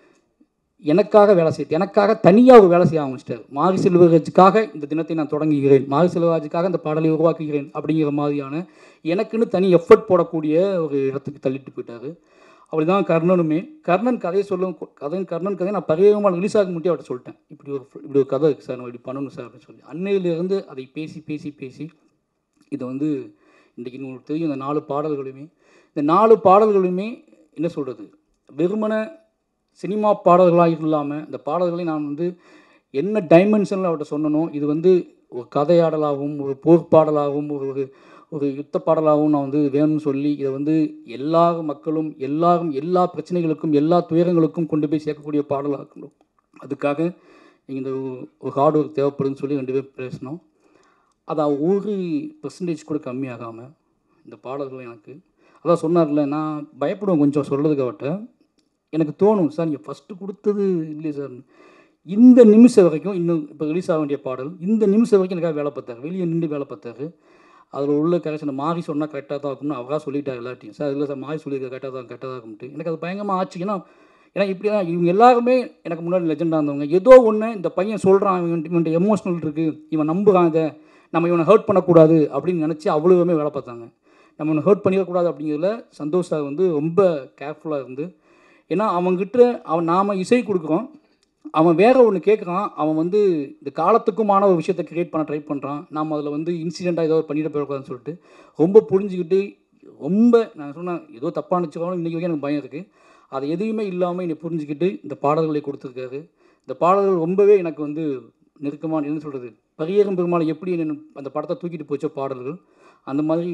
எனக்காக வேலை செய்ய எனக்காக தனியாக ஒரு வேலை செய்ய ஆரம்பிச்சிட்டார் மாரி செல்வராஜுக்காக இந்த தினத்தை நான் தொடங்குகிறேன் மாரி செல்வராஜுக்காக இந்த பாடலை உருவாக்குகிறேன் அப்படிங்கிற மாதிரியான எனக்குன்னு தனி எஃபர்ட் போடக்கூடிய ஒரு இடத்துக்கு தள்ளிட்டு போயிட்டார் அப்படி தான் கர்ணனுமே கர்ணன் கதையை சொல்லும் கதை கர்ணன் கதையை நான் பரிகரமாக ரிலீஸ் ஆக முட்டே அவர்கிட்ட சொல்லிட்டேன் இப்படி ஒரு இப்படி ஒரு கதை இருக்குது சார் நம்ம இப்படி பண்ணணும் சார் அப்படின்னு சொல்லி அன்னையிலிருந்து அதை பேசி பேசி பேசி இதை வந்து இன்றைக்கி உங்களுக்கு தெரியும் இந்த நாலு பாடல்களுமே இந்த நாலு பாடல்களுமே என்ன சொல்கிறது வெறுமன சினிமா பாடல்களாக இல்லாமல் இந்த பாடல்களை நான் வந்து என்ன டைமென்ஷனில் அவர்கிட்ட சொன்னனோ இது வந்து ஒரு கதையாடலாகவும் ஒரு போர் பாடலாகவும் ஒரு ஒரு ஒரு யுத்த பாடலாகவும் நான் வந்து வேணும்னு சொல்லி இதை வந்து எல்லா மக்களும் எல்லாரும் எல்லா பிரச்சனைகளுக்கும் எல்லா துயரங்களுக்கும் கொண்டு போய் சேர்க்கக்கூடிய பாடலாக இருக்கணும் அதுக்காக இங்க இந்த ஒரு- ஒரு ஹார்ட் ஒர்க் தேவைப்படுதுன்னு சொல்லி ரெண்டு பேர் பேசினோம் அது ஒரு பெர்சன்டேஜ் கூட கம்மியாகாமல் இந்த பாடல்கள் எனக்கு அதான் சொன்னார்ல நான் பயப்படுவேன் கொஞ்சம் சொல்கிறதுக்கு அவர்கிட்ட எனக்கு தோணும் சார் நீங்கள் ஃபஸ்ட்டு கொடுத்தது இல்லையே சார் இந்த நிமிஷம் வரைக்கும் இன்னும் இப்போ ரிலீஸ் ஆக வேண்டிய பாடல் இந்த நிமிஷம் வரைக்கும் எனக்காக வேலை பார்த்தாரு வெளியே நின்று வேலை பார்த்தாரு அதில் உள்ள கரெக்ஷன் மாறி சொன்னால் கரெக்டாக தான் இருக்கும்னு அவராக சொல்லிட்டார் எல்லாத்தையும் சார் இல்லை சார் மாறி சொல்லியிருக்க கரெக்டாக தான் கரெக்டாக தான் இருக்கும்ட்டு எனக்கு அது பயங்கரமாக ஆச்சு ஏன்னா ஏன்னா இப்படி தான் இவங்க எல்லாருமே எனக்கு முன்னாடி லெஜெண்டாக இருந்தவங்க ஏதோ ஒன்று இந்த பையன் சொல்கிறான் இவன் இவன்ட்ட எமோஷனல் இருக்குது இவன் நம்புறான் இதை நம்ம இவனை ஹர்ட் பண்ணக்கூடாது அப்படின்னு நினச்சி அவ்வளவுமே வேலை பார்த்தாங்க நம்ம இவனை ஹர்ட் பண்ணிடக்கூடாது அப்படிங்கிறதுல சந்தோஷ் சார் வந்து ரொம்ப கேர்ஃபுல்லாக இருந்து ஏன்னா அவங்ககிட்ட அவன் நாம் இசை கொடுக்குறோம் அவன் வேற ஒன்று கேட்குறான் அவன் வந்து இந்த காலத்துக்குமான ஒரு விஷயத்தை கிரியேட் பண்ண ட்ரை பண்ணுறான் நாம் அதில் வந்து இன்சிடெண்ட்டாக ஏதோ பண்ணிட போயிடக்கூடாதுன்னு சொல்லிட்டு ரொம்ப புரிஞ்சுக்கிட்டு ரொம்ப நான் சொன்னேன் ஏதோ தப்பாக நினச்சிக்கணும் இன்றைக்கி வரைக்கும் எனக்கு பயம் இருக்குது அது எதுவுமே இல்லாமல் என்னை புரிஞ்சுக்கிட்டு இந்த பாடல்களை கொடுத்துருக்காரு இந்த பாடல்கள் ரொம்பவே எனக்கு வந்து நெருக்கமான என்ன சொல்கிறது பரியேறும் பெருமாளை எப்படி என்ன அந்த படத்தை தூக்கிட்டு போச்சோ பாடல்கள் அந்த மாதிரி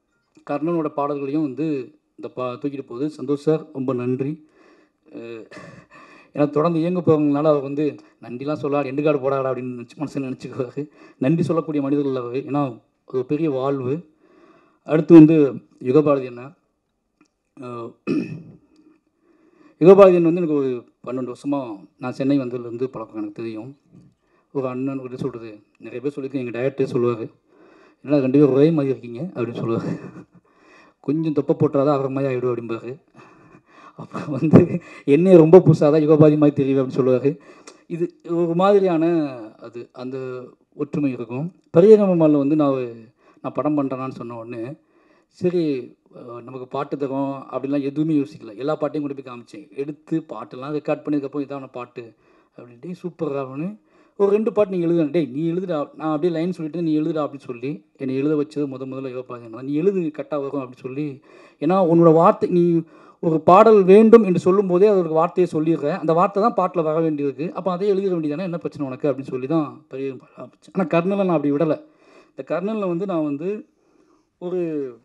கர்ணனோட பாடல்களையும் வந்து இந்த பா தூக்கிட்டு போகுது சந்தோஷ் சார் ரொம்ப நன்றி அஹ் ஏன்னா தொடர்ந்து இயங்க போகிறவங்கனால அவர் வந்து நன்றிலாம் சொல்லாது எண்டு கார்டு போடாடா அப்படின்னு நினச்சி மனசில் நினச்சிக்குவாரு நன்றி சொல்லக்கூடிய மனிதர்கள் அவர் ஏன்னா அது ஒரு பெரிய வாழ்வு அடுத்து வந்து யுகபாரதி அண்ணா அஹ் யுகபாரதி அண்ணன் வந்து எனக்கு ஒரு பன்னெண்டு வருஷமாக நான் சென்னை வந்ததுலேருந்து பழக்கம் எனக்கு தெரியும் ஒரு அண்ணன் என்ன சொல்கிறது நிறைய பேர் சொல்லியிருக்கேன் எங்கள் டயட்டே சொல்லுவார் ஏன்னா ரெண்டு பேரும் ஒரே மாதிரி இருக்கீங்க அப்படின்னு சொல்லுவார் கொஞ்சம் தொப்பை போட்டாதான் அவரை மாதிரி ஆகிடும் அப்படிம்பாரு அப்புறம் வந்து என்னைய ரொம்ப புதுசாக தான் யுகபாதி மாதிரி தெரியும் அப்படின்னு சொல்லுவார் இது ஒரு மாதிரியான அது அந்த ஒற்றுமை இருக்கும் பரியகமமாலில் வந்து நான் ஒரு- நான் படம் பண்ணுறேனான்னு சொன்ன உடனே சரி அஹ், நமக்கு பாட்டு தரோம் அப்படிலாம் எதுவுமே யோசிக்கல எல்லா பாட்டையும் கொண்டு போய் காமிச்சேன் எடுத்து பாட்டெல்லாம் ரெக்கார்ட் பண்ணதுக்கப்புறம் இதான பாட்டு அப்படின்ட்டு சூப்பராக அவனு ஒரு ரெண்டு பாட்டு நீங்கள் எழுதுன டேய் நீ எழுதுடா நான் அப்படியே லைன் சொல்லிட்டு நீ எழுதுடா அப்படின்னு சொல்லி என்னை எழுத வச்சது முத முதல்ல யோகாபாதி நீ எழுது கரெக்டாக வரும் அப்படின்னு சொல்லி ஏன்னா உன்னோட வார்த்தை நீ ஒரு பாடல் வேண்டும் என்று சொல்லும்போதே அது ஒரு வார்த்தையை சொல்லிடுற அந்த வார்த்தை தான் பாட்டில் வர வேண்டியிருக்கு அப்போ அதே எழுதிட வேண்டியதானே என்ன பிரச்சனை உனக்கு அப்படின்னு சொல்லி தான் பெரிய ஆனால் கர்னலை நான் அப்படி விடலை இந்த கர்னலில் வந்து நான் வந்து ஒரு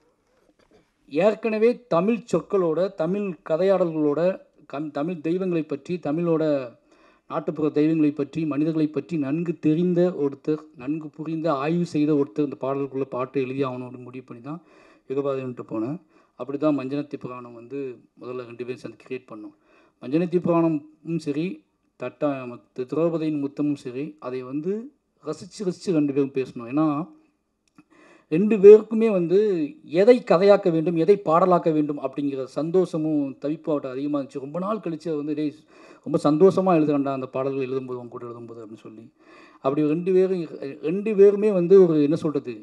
ஏற்கனவே தமிழ் சொற்களோட தமிழ் கதையாடல்களோட கம் தமிழ் தெய்வங்களை பற்றி தமிழோட நாட்டுப்புற தெய்வங்களை பற்றி மனிதர்களை பற்றி நன்கு தெரிந்த ஒருத்தர் நன்கு புரிந்த ஆய்வு செய்த ஒருத்தர் இந்த பாடலுக்குள்ளே பாட்டு எழுதி ஆகணும் அப்படின்னு முடிவு பண்ணி தான் யுகபாதன்ட்டு போனேன் அப்படி தான் மஞ்சனத்தி புராணம் வந்து முதல்ல ரெண்டு பேரும் சேர்ந்து கிரியேட் பண்ணோம் மஞ்சனத்தி புராணமும் சரி தட்டா மத்த திரௌபதியின் முத்தமும் சரி அதை வந்து ரசித்து ரசித்து ரெண்டு பேரும் பேசணும் ஏன்னா ரெண்டு பேருக்குமே வந்து எதை கதையாக்க வேண்டும் எதை பாடலாக்க வேண்டும் அப்படிங்கிற சந்தோஷமும் தவிப்பும் அவர்கிட்ட அதிகமாக இருந்துச்சு ரொம்ப நாள் கழிச்சு அவர் வந்து டேய் ரொம்ப சந்தோஷமாக எழுதுறேன்டா அந்த பாடல்கள் எழுதும்போது அவங்க கூட எழுதும்போது அப்படின்னு சொல்லி அப்படி ரெண்டு பேரும் ரெண்டு பேருமே வந்து ஒரு என்ன சொல்கிறது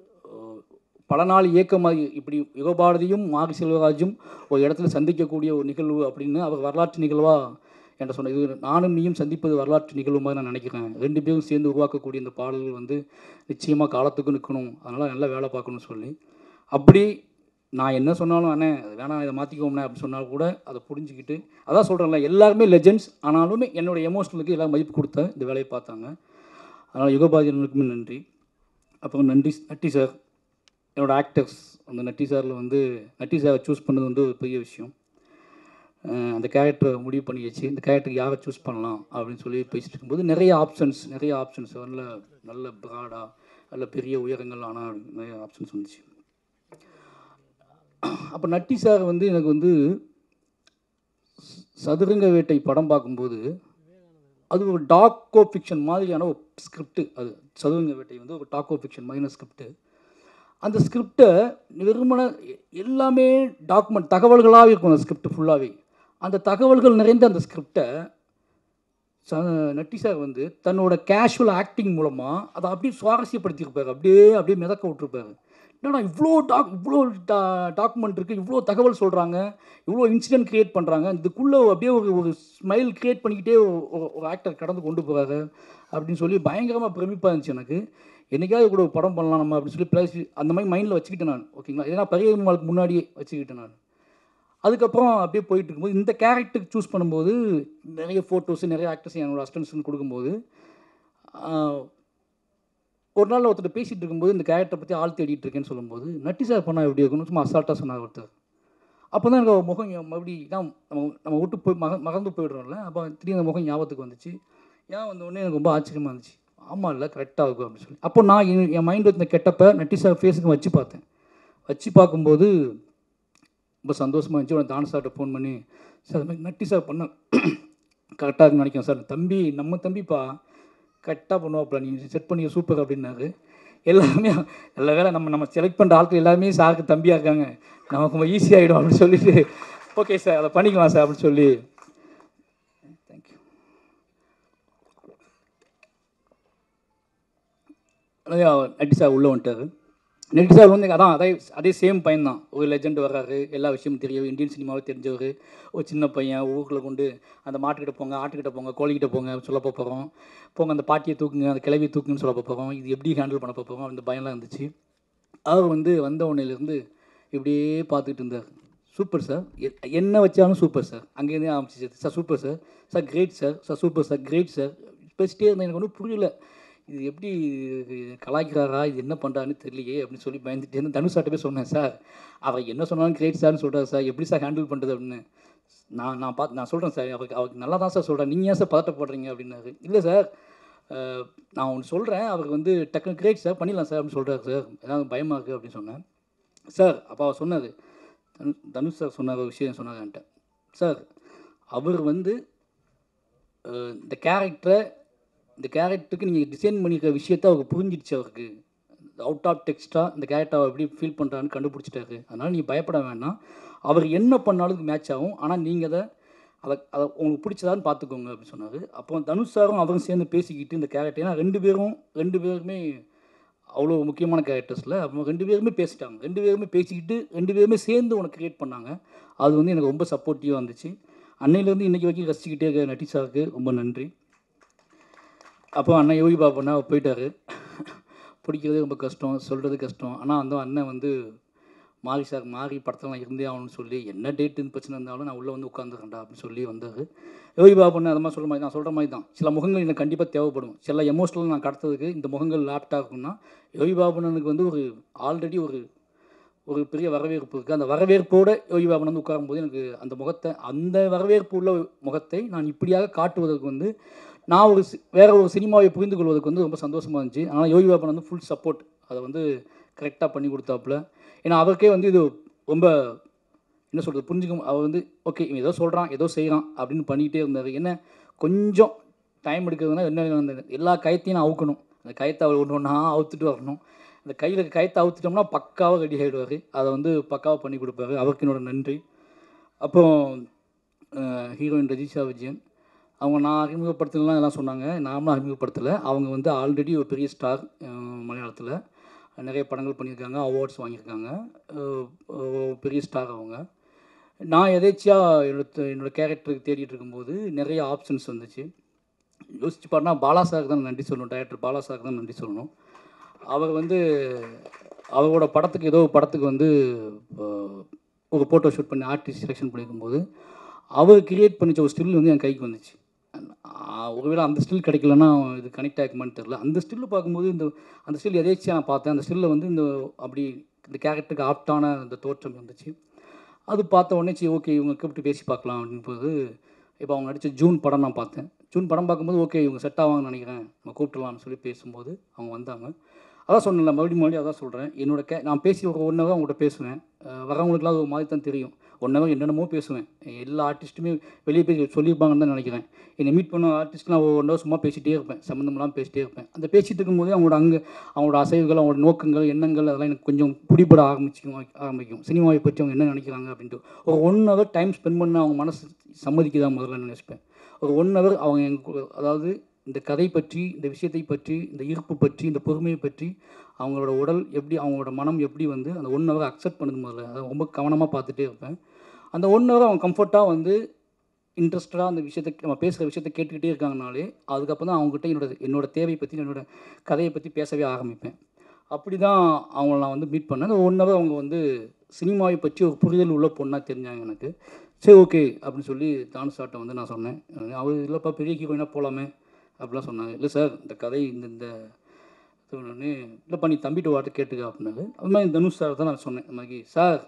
பல நாள் இயக்கமாக இப்படி யுகபாரதியும் மாரி செல்வராஜும் ஒரு இடத்துல சந்திக்கக்கூடிய ஒரு நிகழ்வு அப்படின்னு அவர் வரலாற்று நிகழ்வாக என்கிட்ட சொன்ன இது நானும் நீயும் சந்திப்பது வரலாற்று நிகழ்வு மாதிரி நான் நினைக்கிறேன் ரெண்டு பேரும் சேர்ந்து உருவாக்கக்கூடிய இந்த பாடல்கள் வந்து நிச்சயமாக காலத்துக்கும் நிற்கணும் அதனால் நல்லா வேலை பார்க்கணும்னு சொல்லி அப்படி நான் என்ன சொன்னாலும் அண்ணே அது வேணாம் இதை மாற்றிக்கோம்னே அப்படின்னு சொன்னாலும் கூட அதை புரிஞ்சுக்கிட்டு அதான் சொல்கிறேன்ல எல்லாருமே லெஜெண்ட்ஸ் ஆனாலுமே என்னோட எமோஷனலுக்கு எல்லாம் மதிப்பு கொடுத்த இந்த வேலையை பார்த்தாங்க அதனால் யுகபாதியனுக்குமே நன்றி அப்புறம் நன்றி நட்டி சார் என்னோட ஆக்டர்ஸ் அந்த நட்டி சாரில் வந்து நட்டி சாரை சூஸ் பண்ணது வந்து ஒரு பெரிய விஷயம் அஹ் அந்த கேரக்டரை முடிவு பண்ணி வச்சு இந்த கேரக்டருக்கு யாரை சூஸ் பண்ணலாம் அப்படின்னு சொல்லி பேசிட்டு இருக்கும்போது நிறைய ஆப்ஷன்ஸ் நிறைய ஆப்ஷன்ஸ் நல்ல நல்ல ப்ராடாக நல்ல பெரிய உயரங்கள் ஆனால் நிறைய ஆப்ஷன்ஸ் வந்துச்சு அப்போ நட்டி சார் வந்து எனக்கு வந்து ச- சதுரங்க வேட்டை படம் பார்க்கும்போது அது ஒரு டாக்கோ ஃபிக்ஷன் மாதிரியான ஒரு ஸ்கிரிப்ட் அது சதுரங்க வேட்டை வந்து ஒரு டாக்கோ ஃபிக்ஷன் மாதிரியான ஸ்கிரிப்ட் அந்த ஸ்கிரிப்டை வெறுமன எ- எல்லாமே டாக்குமெண்ட் தகவல்களாக இருக்கும் அந்த ஸ்கிரிப்ட் ஃபுல்லாகவே அந்த தகவல்கள் நிறைந்த அந்த ஸ்கிரிப்டை ச நட்டி சார் வந்து தன்னோட கேஷுவல் ஆக்டிங் மூலமாக அதை அப்படியே சுவாரஸ்யப்படுத்தியிருப்பார் அப்படியே அப்படியே மிதக்க விட்டுருப்பாரு என்னடா இவ்வளோ டாக் இவ்வளோ டா டாக்குமெண்ட் இருக்குது இவ்வளோ தகவல் சொல்கிறாங்க இவ்வளோ இன்சிடென்ட் க்ரியேட் பண்ணுறாங்க இதுக்குள்ளே அப்படியே ஒரு ஒரு ஸ்மைல் க்ரியேட் பண்ணிக்கிட்டே ஒரு- ஒரு- ஒரு ஆக்டர் கடந்து கொண்டு போகிறாரு அப்படின்னு சொல்லி பயங்கரமாக பிரமிப்பாக இருந்துச்சு எனக்கு என்னைக்காவது கூட ஒரு படம் பண்ணலாம் நம்ம அப்படின்னு சொல்லி பேசி அந்த மாதிரி மைண்டில் வச்சுக்கிட்டேன் நான் ஓகேங்களா ஏன்னா பரியமாளுக்கு முன்னாடியே வச்சுக்கிட்டேன் நான் அதுக்கப்புறம் அப்படியே போயிட்டு இருக்கும்போது இந்த கேரக்டருக்கு சூஸ் பண்ணும்போது நிறைய ஃபோட்டோஸு நிறைய ஆக்டர்ஸ் என்னோட அஸ்டன்ஸ்னு கொடுக்கும்போது ஆஹ், ஒரு நாள் ஒருத்தர் பேசிகிட்டு இருக்கும்போது இந்த கேரக்டரை பற்றி ஆள் தேடிட்டு இருக்கேன்னு சொல்லும்போது நட்டி சார் பண்ணால் எப்படி இருக்கும்னு சும்மா அசால்ட்டாக சொன்னார் ஒருத்தர் அப்போ தான் எனக்கு அவர் முகம் ஞா- மறுபடியும் தான் நம்ம நம்ம விட்டு போய் மக மறந்து போயிடுறோம்ல அப்போ திடீர்னு அந்த முகம் ஞாபகத்துக்கு வந்துச்சு ஏன் வந்த உடனே எனக்கு ரொம்ப ஆச்சரியமாக இருந்துச்சு ஆமாம் இல்லை கரெக்டாக இருக்கும் அப்படின்னு சொல்லி அப்போ நான் என் என் மைண்ட் இந்த கெட்டப்ப நட்டி சார் ஃபேஸுக்கு வச்சு பார்த்தேன் வச்சு பார்க்கும்போது ரொம்ப சந்தோஷமாக இருந்துச்சு உடனே தான சார்கிட்ட ஃபோன் பண்ணி சார் இந்த மாதிரி நட்டி சார் பண்ண கரெக்டாக இருக்குன்னு நினைக்கிறேன் சார் தம்பி நம்ம தம்பிப்பா கரெக்டாக பண்ணுவாப்ல நீ செட் பண்ணி சூப்பர் அப்படின்னாரு எல்லாமே எல்லா வேலை நம்ம நம்ம செலக்ட் பண்ணுற ஆட்கள் எல்லாமே சாருக்கு தம்பியாக இருக்காங்க நமக்கு ரொம்ப ஈஸியாகிடும் அப்படின்னு சொல்லிட்டு ஓகே சார் அதை பண்ணிக்கலாம் சார் அப்படின்னு சொல்லி தேங்க்யூ நட்டி சார் உள்ளே வந்துட்டார் நெட்டி சார் வந்து அதான் அதே அதே சேம் பையன் தான் ஒரு லெஜெண்ட் வர்றாரு எல்லா விஷயமும் தெரியும் இந்தியன் சினிமாவை தெரிஞ்சவர் ஒரு சின்ன பையன் ஊருக்குள்ள கொண்டு அந்த மாட்டுக்கிட்ட போங்க ஆட்டுக்கிட்ட போங்க கோழிக்கிட்ட போங்க சொல்ல போகிறோம் போங்க அந்த பாட்டியை தூக்குங்க அந்த கிளவியை தூக்குங்கன்னு சொல்ல போகிறோம் இது எப்படி ஹேண்டில் பண்ண போகிறோம் அந்த பயம்லாம் இருந்துச்சு அவர் வந்து வந்த உடனேலேருந்து இப்படியே பார்த்துக்கிட்டு இருந்தார் சூப்பர் சார் எ- என்ன வச்சாலும் சூப்பர் சார் அங்கேருந்தே ஆரம்பிச்சிச்சு sir super sir sir great sir sir super sir great sir பேசிட்டே இருந்தேன் எனக்கு ஒன்றும் புரியல இது எப்படி இது கலாய்க்கிறாரா இது என்ன பண்ணுறான்னு தெரியலையே அப்படின்னு சொல்லி பயந்துட்டே இருந்து தனுஷாட்ட போய் சொன்னேன் சார் அவர் என்ன சொன்னாலும் கிரேட் சார்னு சொல்கிறார் சார் எப்படி சார் ஹேண்டில் பண்ணுறது அப்படின்னு நான் நான் பார்த்து நான் சொல்கிறேன் சார் அவருக்கு அவருக்கு நல்லா தான் சார் சொல்கிறேன் நீங்கள் ஏன் சார் பதட்டப்படுறீங்க அப்படின்னாரு இல்லை சார் அஹ், நான் ஒன்று சொல்கிறேன் அவருக்கு வந்து டக்குனு கிரேட் சார் பண்ணிடலாம் சார் அப்படின்னு சொல்கிறார் சார் ஏதாவது பயமாக இருக்குது அப்படின்னு சொன்னேன் சார் அப்போ அவர் சொன்னார் தனு தனுஷ் சார் சொன்ன ஒரு விஷயம் சொன்னார் என்கிட்ட சார் அவர் வந்து அஹ், இந்த கேரக்டரை இந்த கேரக்டருக்கு நீங்கள் டிசைன் பண்ணியிருக்க விஷயத்த அவருக்கு புரிஞ்சிடுச்சு அவருக்கு அவுட் ஆஃப் டெக்ஸ்ட்டாக இந்த கேரக்டர் அவர் எப்படி ஃபீல் பண்ணுறான்னு கண்டுபிடிச்சிட்டாரு அதனால் நீங்கள் பயப்பட வேண்டாம் அவர் என்ன பண்ணாலும் மேட்ச் ஆகும் ஆனால் நீங்கள் அதை அதை அதை உங்களுக்கு பிடிச்சதான்னு பார்த்துக்கோங்க அப்படின்னு சொன்னார் அப்போ தனுஷ் சாரும் அவரும் சேர்ந்து பேசிக்கிட்டு இந்த கேரக்டர் ஏன்னா ரெண்டு பேரும் ரெண்டு பேருமே அவ்வளோ முக்கியமான கேரக்டர்ஸில் அவங்க ரெண்டு பேருமே பேசிட்டாங்க ரெண்டு பேருமே பேசிக்கிட்டு ரெண்டு பேருமே சேர்ந்து உனக்கு க்ரியேட் பண்ணாங்க அது வந்து எனக்கு ரொம்ப சப்போர்ட்டிவாக இருந்துச்சு அன்னையிலேருந்து இன்றைக்கி வரைக்கும் ரசிச்சுக்கிட்டே இருக்க நட்டி சாருக்கு ரொம்ப நன்றி அப்போ அண்ணன் யோகி பாபுண்ணா போயிட்டாரு பிடிக்கிறது ரொம்ப கஷ்டம் சொல்கிறது கஷ்டம் ஆனால் அந்த அண்ணன் வந்து மாறி சார் மாறி படத்தெல்லாம் இருந்தே ஆகணும்னு சொல்லி என்ன டேட்டுன்னு பிரச்சனை இருந்தாலும் நான் உள்ளே வந்து உட்காந்துருக்கேன்டா அப்படின்னு சொல்லி வந்தார் யோகி பாபுன்னு அது மாதிரி சொல்கிற மாதிரி நான் சொல்கிற மாதிரி தான் சில முகங்கள் எனக்கு கண்டிப்பாக தேவைப்படும் சில எமோஷனல் நான் கடத்ததுக்கு இந்த முகங்கள் லேப்டாக இருக்கும்னா யோகி பாபுனனுக்கு வந்து ஒரு ஆல்ரெடி ஒரு ஒரு பெரிய வரவேற்பு இருக்குது அந்த வரவேற்போடு யோகி பாபன் வந்து உட்காரும்போது எனக்கு அந்த முகத்தை அந்த வரவேற்பு உள்ள முகத்தை நான் இப்படியாக காட்டுவதற்கு வந்து நான் ஒரு சி- வேற ஒரு சினிமாவை புரிந்து கொள்வதற்கு வந்து ரொம்ப சந்தோஷமாக இருந்துச்சு ஆனால் யோகி பாபன் வந்து ஃபுல் சப்போர்ட் அதை வந்து கரெக்டாக பண்ணி கொடுத்தாப்புல ஏன்னா அவருக்கே வந்து இது ரொம்ப என்ன சொல்கிறது புரிஞ்சுக்க அவர் வந்து ஓகே இவன் ஏதோ சொல்கிறான் ஏதோ செய்கிறான் அப்படின்னு பண்ணிக்கிட்டே இருந்தார் என்ன கொஞ்சம் டைம் எடுக்கிறதுனா என்ன அந்த எல்லா கயத்தையும் நான் அவுக்கணும் அந்த கயத்தை அவர் ஒன்று ஒன்றா அவுத்துட்டு வரணும் அந்த கையில் கயத்தை அவுத்துட்டோம்னா பக்காவாக ரெடி ஆகிடுவார் அதை வந்து பக்காவாக பண்ணி கொடுப்பாரு அவருக்கு என்னோட நன்றி அப்புறம் ஹீரோயின் ரஜிஷா விஜயன் அவங்க நான் அறிமுகப்படுத்தலாம் எல்லாம் சொன்னாங்க நாமளும் அறிமுகப்படுத்தலை அவங்க வந்து ஆல்ரெடி ஒரு பெரிய ஸ்டார் மலையாளத்தில் நிறைய படங்கள் பண்ணியிருக்காங்க அவார்ட்ஸ் வாங்கியிருக்காங்க அஹ், அஹ், பெரிய ஸ்டார் அவங்க நான் எதேச்சியாக என்னோட என்னோடய கேரக்டருக்கு தேடிட்டு இருக்கும்போது நிறைய ஆப்ஷன்ஸ் வந்துச்சு யோசிச்சு பாருனா பாலா சாருக்கு தான் நன்றி சொல்லணும் டைரக்டர் பாலா சாருக்கு தான் நன்றி சொல்லணும் அவர் வந்து அவரோட படத்துக்கு ஏதோ ஒரு படத்துக்கு வந்து அஹ், ஒரு ஃபோட்டோ ஷூட் பண்ணி ஆர்டிஸ்ட் செலெக்ஷன் பண்ணியிருக்கும்போது அவர் கிரியேட் பண்ணிச்ச ஒரு ஸ்டில் வந்து என் கைக்கு வந்துச்சு ஆஹ், ஒருவேளை அந்த ஸ்டில் கிடைக்கலன்னா இது கனெக்ட் ஆகுமான்னு தெரில அந்த ஸ்டில்லு பார்க்கும்போது இந்த அந்த ஸ்டில் எதேச்சியாக நான் பார்த்தேன் அந்த ஸ்டில்லில் வந்து இந்த அப்படி இந்த கேரக்டருக்கு ஆப்டான அந்த தோற்றம் இருந்துச்சு அது பார்த்த உடனே சரி ஓகே இவங்க கூப்பிட்டு பேசி பார்க்கலாம் அப்படின்போது இப்போ அவங்க நடித்த ஜூன் படம் நான் பார்த்தேன் ஜூன் படம் பார்க்கும்போது ஓகே இவங்க செட் ஆவாங்கன்னு நினைக்கிறேன் நம்ம கூப்பிட்டுலாம்னு சொல்லி பேசும்போது அவங்க வந்தாங்க அதான் சொன்னேன்ல மறுபடியும் மறுபடியும் அதான் சொல்கிறேன் என்னோட கே நான் பேசி ஒரு ஒன் ஹவர் அவங்கள்ட்ட பேசுவேன் அஹ் வரவங்களுக்குலாம் அது ஒரு மாதிரி தான் தெரியும் ஒன் ஹவர் என்னென்னமோ பேசுவேன் எல்லா ஆர்டிஸ்ட்டுமே வெளியே போய் சொல்லியிருப்பாங்கன்னு தான் நினைக்கிறேன் என்னை மீட் பண்ண ஆர்டிஸ்ட் நான் ஒன் ஹவர் சும்மா பேசிகிட்டே இருப்பேன் சம்மந்தமெல்லாம் பேசிட்டே இருப்பேன் அந்த பேசிகிட்டு இருக்கும்போது அவங்களோட அங்கே அவங்களோட அசைவுகள் அவங்களோட நோக்கங்கள் எண்ணங்கள் அதெல்லாம் எனக்கு கொஞ்சம் பிடிபட ஆரம்பிச்சிக்கும் ஆரம்பிக்கும் சினிமாவை பற்றி அவங்க என்ன நினைக்கிறாங்க அப்படின்ட்டு ஒரு ஒன் ஹவர் டைம் ஸ்பெண்ட் பண்ண அவங்க மனசு சம்மதிக்குதா முதல்ல நினைப்பேன் ஒரு ஒன் ஹவர் அவங்க எங்க கூட- அதாவது இந்த கதை பற்றி இந்த விஷயத்தை பற்றி இந்த ஈர்ப்பு பற்றி இந்த பொறுமையை பற்றி அவங்களோட உடல் எப்படி அவங்களோட மனம் எப்படி வந்து அந்த ஒன் ஹவர் அக்செப்ட் பண்ணுது முதல்ல அதை ரொம்ப கவனமாக பார்த்துட்டே இருப்பேன் அந்த ஒன் ஹவர் அவங்க கம்ஃபர்ட்டாக வந்து இன்ட்ரெஸ்டடாக அந்த விஷயத்தை நம்ம பேசுகிற விஷயத்தை கேட்டுக்கிட்டே இருக்காங்கனாலே அதுக்கப்புறம் தான் அவங்ககிட்ட என்னோட என்னோட தேவையை பற்றி என்னோட கதையை பற்றி பேசவே ஆரம்பிப்பேன் அப்படி தான் அவங்கள நான் வந்து மீட் பண்ணேன் அந்த ஒன் ஹவர் அவங்க வந்து சினிமாவை பற்றி ஒரு புரிதல் உள்ள பொண்ணாக தெரிஞ்சாங்க எனக்கு சரி ஓகே அப்படின்னு சொல்லி தானு சார்ட்ட வந்து நான் சொன்னேன் அவர் இல்லைப்பா பெரிய ஹீரோயினாக போகலாமே அப்படிலாம் சொன்னாங்க இல்லை சார் இந்த கதை இந்த இந்த சொன்னோடனே இல்லைப்பா நீ தம்பிட்டு வாட்ட கேட்டுக்க அப்படின்னாரு அது மாதிரி தனுஷ் சார் தான் நான் சொன்னேன் இந்த மாதிரி சார்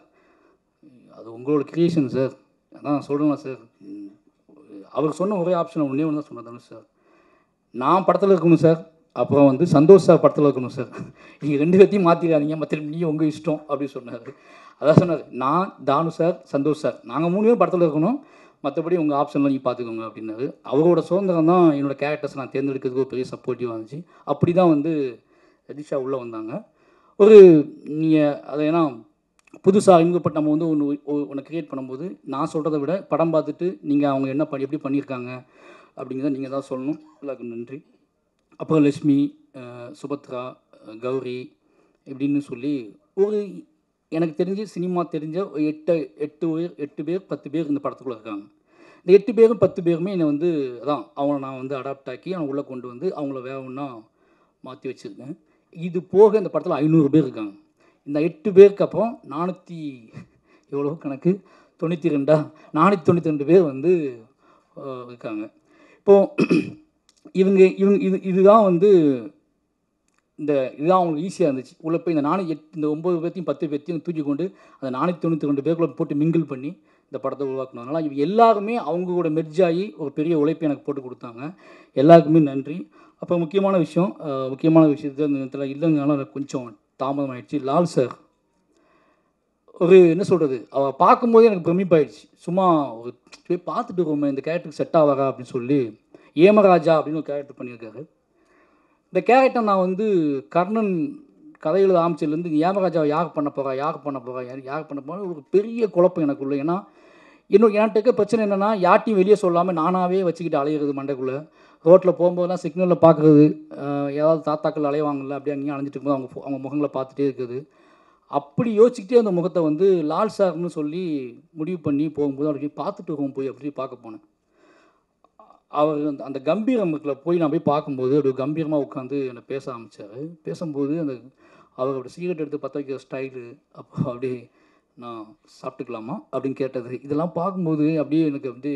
அது உங்களோட கிரியேஷன் சார் அதான் சொல்கிறேன் சார் ம், அவர் சொன்ன ஒரே ஆப்ஷன் ஒன்றே ஒன்று தான் சொன்னேன் தனுஷ் சார் நான் படத்தில் இருக்கணும் சார் அப்புறம் வந்து சந்தோஷ் சார் படத்தில் இருக்கணும் சார் நீங்கள் ரெண்டு பேர்த்தையும் மாற்றிடாதீங்க மற்ற நீ உங்கள் இஷ்டம் அப்படின்னு சொன்னார் அதான் சொன்னார் நான் தானு சார் சந்தோஷ் சார் நாங்கள் மூணு பேரும் படத்தில் இருக்கணும் மற்றபடி உங்கள் ஆப்ஷன்லாம் நீங்கள் பார்த்துக்கோங்க அப்படின்னாரு அவரோட சுதந்திரம் தான் என்னோட கேரக்டர்ஸ் நான் தேர்ந்தெடுக்கிறதுக்கு ஒரு பெரிய சப்போர்ட்டிவாக இருந்துச்சு அப்படி தான் வந்து ரதிஷா உள்ளே வந்தாங்க ஒரு நீங்கள் அதை ஏன்னா புதுசாக அறிமுகப்பட்ட நம்ம வந்து ஒன்று ஒன்று க்ரியேட் பண்ணும்போது நான் சொல்கிறத விட படம் பார்த்துட்டு நீங்கள் அவங்க என்ன பண்ணி எப்படி பண்ணியிருக்காங்க அப்படிங்கிறத நீங்கள் தான் சொல்லணும் எல்லாருக்கும் நன்றி அப்புறம் லட்சுமி அஹ், சுபத்ரா அஹ், கௌரி இப்படின்னு சொல்லி ஒரு எனக்கு தெரிஞ்சு சினிமா தெரிஞ்ச ஒரு எட்டு எட்டு பேர் எட்டு பேர் பத்து பேர் இந்த படத்துக்குள்ளே இருக்காங்க இந்த எட்டு பேரும் பத்து பேருமே என்னை வந்து அதான் அவங்கள நான் வந்து அடாப்ட் ஆக்கி அவங்க உள்ளே கொண்டு வந்து அவங்கள வேற ஒன்றா மாற்றி வச்சுருக்கேன் இது போக இந்த படத்தில் ஐநூறு பேர் இருக்காங்க இந்த எட்டு பேருக்கு அப்புறம் நானூற்றி எவ்வளோ கணக்கு தொண்ணூற்றி ரெண்டா நானூற்றி தொண்ணூற்றி ரெண்டு பேர் வந்து அஹ், இருக்காங்க இப்போது இவங்க இவங்க இது இதுதான் வந்து இந்த இதுதான் அவங்களுக்கு ஈஸியாக இருந்துச்சு உள்ளே போய் இந்த நானூற்றி எட்டு இந்த ஒம்பது பேர்த்தையும் பத்து பேர்த்தையும் தூக்கி கொண்டு அந்த நானூற்றி தொண்ணூற்றி ரெண்டு பேருக்குள்ள போட்டு மிங்கிள் பண்ணி இந்த படத்தை உருவாக்கணும் அதனால் இவங்க எல்லாருமே அவங்களோட மெர்ஜ் ஆகி ஒரு பெரிய உழைப்பை எனக்கு போட்டு கொடுத்தாங்க எல்லாருக்குமே நன்றி அப்போ முக்கியமான விஷயம் அஹ், முக்கியமான விஷயத்தை இந்த நேரத்தில் இல்லைங்கனால எனக்கு கொஞ்சம் தாமதம் ஆயிடுச்சு லால் சார் ஒரு என்ன சொல்கிறது அவள் பார்க்கும்போதே எனக்கு பிரமிப்பாயிடுச்சு சும்மா ஒரு போய் பார்த்துட்டு இருக்கோமே இந்த கேரக்டருக்கு செட் ஆவாரா அப்படின்னு சொல்லி ஏமராஜா அப்படின்னு ஒரு கேரக்டர் பண்ணியிருக்காரு இந்த கேரக்டர் நான் வந்து கர்ணன் கதை எழுத ஆரம்பிச்சதுலேருந்து ஏமராஜாவை யார் பண்ண போகிறா யார் பண்ண போகிறா யார் யார் பண்ண போகிறா ஒரு பெரிய குழப்பம் எனக்குள்ள ஏன்னா இன்னும் என்கிட்ட இருக்க பிரச்சனை என்னென்னா யார்ட்டையும் வெளியே சொல்லாமல் நானாகவே வச்சுக்கிட்டு அலையிறது மண்டைக்குள்ளே ரோட்டில் போகும்போதெல்லாம் சிக்னலில் பார்க்குறது ஏதாவது தாத்தாக்கள் அலைவாங்கல்ல அப்படியே அங்கேயும் அலைஞ்சிட்டு இருக்கும்போது அவங்க ஃபோ- அவங்க முகங்களை பார்த்துட்டே இருக்குது அப்படி யோசிச்சுக்கிட்டே அந்த முகத்தை வந்து லால் சார்னு சொல்லி முடிவு பண்ணி போகும்போது அவருக்கு பார்த்துட்டு இருக்கோம் போய் அப்படி பார்க்க போனேன் அவர் அந்த அந்த கம்பீரமுக்குள்ள போய் நான் போய் பார்க்கும்போது அப்படி கம்பீரமாக உட்காந்து என்னை பேச ஆரம்பிச்சார் பேசும்போது அந்த அவர் அப்படி சிகரெட் எடுத்து பற்ற வைக்கிற ஸ்டைலு அப்போ அப்படியே நான் சாப்பிட்டுக்கலாமா அப்படின்னு கேட்டது இதெல்லாம் பார்க்கும்போது அப்படியே எனக்கு வந்து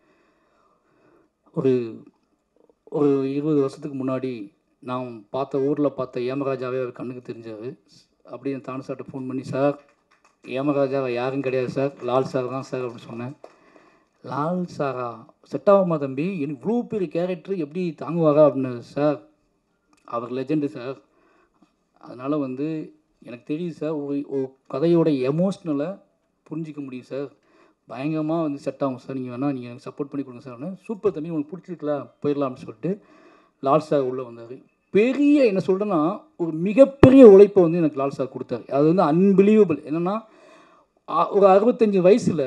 ஒரு ஒரு இருபது வருஷத்துக்கு முன்னாடி நான் பார்த்த ஊரில் பார்த்த ஏமராஜாவே அவர் கண்ணுக்கு தெரிஞ்சார் அப்படியே என் தானு சார்ட்ட ஃபோன் பண்ணி சார் ஏமராஜாவை யாரும் கிடையாது சார் லால் சார் தான் சார் அப்படின்னு சொன்னேன் லால் சாரா செட் ஆகுமா தம்பி எனக்கு இவ்வளோ பெரிய கேரக்டர் எப்படி தாங்குவாரா அப்படின்னு சார் அவர் லெஜெண்டு சார் அதனால் வந்து எனக்கு தெரியுது சார் ஒரு ஒரு கதையோட எமோஷ்னலை புரிஞ்சிக்க முடியும் சார் பயங்கரமாக வந்து செட் ஆகும் சார் நீங்கள் வேணால் நீங்கள் எனக்கு சப்போர்ட் பண்ணி கொடுங்க சார் சூப்பர் தம்பி உங்களுக்கு பிடிச்சிருக்கல போயிடலாம்னு சொல்லிட்டு லால் சார் உள்ளே வந்தார் பெரிய என்ன சொல்கிறேன்னா ஒரு மிகப்பெரிய உழைப்பை வந்து எனக்கு லால் சார் கொடுத்தாரு அது வந்து அன்பிலீவபிள் என்னென்னா ஒரு அறுபத்தஞ்சு வயசில்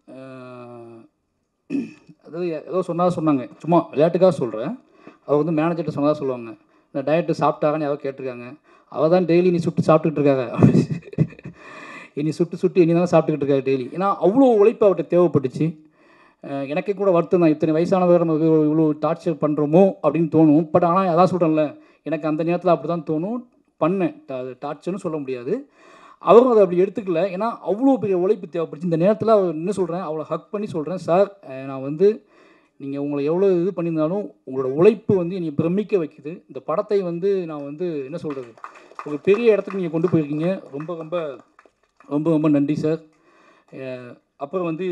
அதாவது ஏதோ சொன்னா சொன்னாங்க சும்மா விளையாட்டுக்காக சொல்கிறேன் அவர் வந்து மேனேஜர்கிட்ட சொன்னதாக சொல்லுவாங்க இந்த டயட்டு சாப்பிட்டாங்கன்னு யாரோ கேட்டிருக்காங்க அவள் தான் டெய்லி நீ சுட்டு சாப்பிட்டுக்கிட்டு இருக்காங்க இனி சுட்டு சுட்டு இனி தான் சாப்பிட்டுக்கிட்டு இருக்காரு டெய்லி ஏன்னா அவ்வளோ உழைப்பு அவர்கிட்ட தேவைப்பட்டுச்சு அஹ் எனக்கே கூட வருத்தம் தான் இத்தனை வயசானவர் நம்ம இவ்வளோ இவ்வளோ டார்ச்சர் பண்ணுறோமோ அப்படின்னு தோணும் பட் ஆனால் அதான் சொல்கிறேன்ல எனக்கு அந்த நேரத்தில் அப்படி தான் தோணும் பண்ணேன் அது டார்ச்சர்னு சொல்ல முடியாது அவரும் அதை அப்படி எடுத்துக்கல ஏன்னா அவ்வளோ பெரிய உழைப்பு தேவைப்படுச்சு இந்த நேரத்தில் அவர் என்ன சொல்கிறேன் அவளை ஹக் பண்ணி சொல்கிறேன் சார் அஹ் நான் வந்து நீங்கள் உங்களை எவ்வளோ இது பண்ணியிருந்தாலும் உங்களோட உழைப்பு வந்து என்னை பிரமிக்க வைக்குது இந்த படத்தை வந்து நான் வந்து என்ன சொல்கிறது ஒரு பெரிய இடத்துக்கு நீங்கள் கொண்டு போயிருக்கீங்க ரொம்ப ரொம்ப ரொம்ப ரொம்ப நன்றி சார் அஹ் அப்புறம் வந்து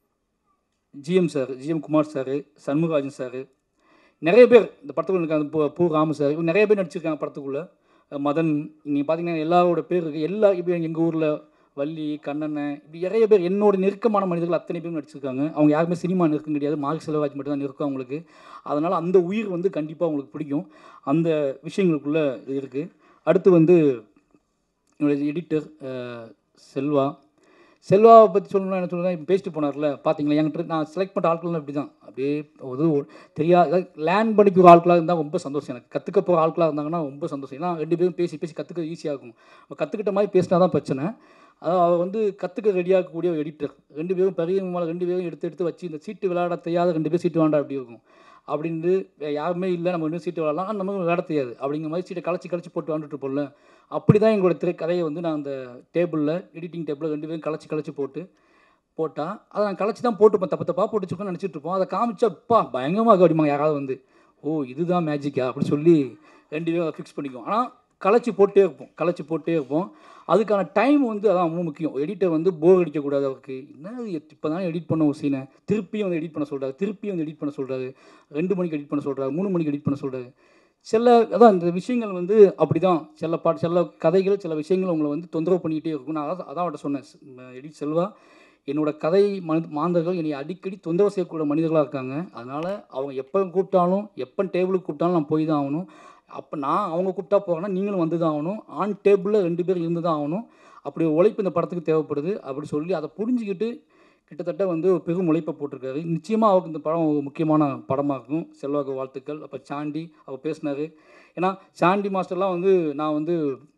GM sir GM Kumar sir Shanmugarajan sir நிறைய பேர் இந்த படத்துக்குள்ள இருக்காங்க பூ பூ ராமு சார் இவங்க நிறைய பேர் நடிச்சிருக்காங்க படத்துக்குள்ளே மதன் நீங்கள் பார்த்தீங்கன்னா எல்லாரோட பேர் இருக்குது எல்லா இப்போ எங்கள் ஊரில் வள்ளி கண்ணண்ணன் இப்படி நிறைய பேர் என்னோட நெருக்கமான மனிதர்கள் அத்தனை பேரும் நடிச்சிருக்காங்க அவங்க யாருமே சினிமா நெருக்கம் கிடையாது மார்க் செலவாஜ் மட்டும் தான் நெருக்கம் அவங்களுக்கு அதனால் அந்த உயிர் வந்து கண்டிப்பாக அவங்களுக்கு பிடிக்கும் அந்த விஷயங்களுக்குள்ளே இது இருக்குது அடுத்து வந்து என்னுடைய எடிட்டர் செல்வா செல்வாவை பற்றி சொல்லணும்னா என்ன சொல்லுங்கள் இப்போ பேசிட்டு போனார்ல பார்த்தீங்களா என்கிட்ட நான் செலக்ட் பண்ண ஆட்கள்லாம் இப்படி தான் அப்படியே ஒரு தெரியாத லேண்ட் பண்ணிக்கிற ஆட்களாக இருந்தால் ரொம்ப சந்தோஷம் எனக்கு கற்றுக்க போகிற ஆட்களாக இருந்தாங்கன்னா ரொம்ப சந்தோஷம் ஏன்னா ரெண்டு பேரும் பேசி பேசி கற்றுக்க ஈஸியாக இருக்கும் நம்ம கற்றுக்கிட்ட மாதிரி பேசினா தான் பிரச்சனை அதாவது அவர் வந்து கற்றுக்க ரெடியாகக்கூடிய ஒரு எடிட்டர் ரெண்டு பேரும் பெரிய மேலே ரெண்டு பேரும் எடுத்து எடுத்து வச்சு இந்த சீட்டு விளையாட தெரியாத ரெண்டு பேர் சீட்டு வேண்டாம் அப்படி இருக்கும் அப்படின்னு வேற யாருமே இல்லை நம்ம இன்னும் சீட்டு விளாட்லாம் ஆனால் நமக்கு விளையாட தெரியாது அப்படிங்கிற மாதிரி சீட்டை கலைச்சி கலைச்சி போட்டு வந்துட்டு போடல அப்படி தான் எங்களோட திரைக்கதையை வந்து நான் அந்த டேபிளில் எடிட்டிங் டேபிளில் ரெண்டு பேரும் கலைச்சி கலைச்சி போட்டு போட்டால் அதை நான் கலைச்சி தான் போட்டுப்பேன் தப்பு தப்பாக போட்டு வச்சுக்கோன்னு நினச்சிட்டு இருப்போம் அதை காமிச்சப்பா பயங்கரமாக இருக்கு அப்படிமா யாராவது வந்து ஓ இதுதான் மேஜிக்கா அப்படின்னு சொல்லி ரெண்டு பேரும் ஃபிக்ஸ் பண்ணிக்குவோம் ஆனால் கலைச்சி போட்டே இருப்போம் கலைச்சி போட்டே இருப்போம் அதுக்கான டைம் வந்து அதான் ரொம்ப முக்கியம் எடிட்டர் வந்து போர் அடிக்கக்கூடாது அவருக்கு என்ன இப்போ தான் எடிட் பண்ண ஒரு சீனை திருப்பியும் வந்து எடிட் பண்ண சொல்கிறாரு திருப்பியும் வந்து எடிட் பண்ண சொல்கிறாரு ரெண்டு மணிக்கு எடிட் பண்ண சொல்கிறாரு மூணு மணிக்கு எடிட் பண்ண சொல்கிறாரு சில அதான் இந்த விஷயங்கள் வந்து அப்படி தான் சில பாட்டு சில கதைகள் சில விஷயங்கள் உங்களை வந்து தொந்தரவு பண்ணிக்கிட்டே இருக்கும் நான் அதான் அதான் அவட்ட சொன்னேன் எடிட் செல்வா என்னோட கதை மனு மாந்தர்கள் என்னை அடிக்கடி தொந்தரவு செய்யக்கூடிய மனிதர்களாக இருக்காங்க அதனால் அவங்க எப்போ கூப்பிட்டாலும் எப்போ டேபிளுக்கு கூப்பிட்டாலும் நான் போய் தான் ஆகணும் அப்போ நான் அவங்க கூப்பிட்டா போகிறேன்னா நீங்களும் வந்து தான் ஆகணும் ஆன் டேபிளில் ரெண்டு பேர் இருந்து தான் ஆகணும் அப்படி ஒரு உழைப்பு இந்த படத்துக்கு தேவைப்படுது அப்படி சொல்லி அதை புரிஞ்சுக்கிட்டு கிட்டத்தட்ட வந்து ஒரு பெரும் உழைப்பை போட்டிருக்காரு நிச்சயமாக அவருக்கு இந்த படம் ஒரு முக்கியமான படமாக இருக்கும் செல்வாக்கு வாழ்த்துக்கள் அப்போ சாண்டி அவர் பேசினார் ஏன்னா சாண்டி மாஸ்டர்லாம் வந்து நான் வந்து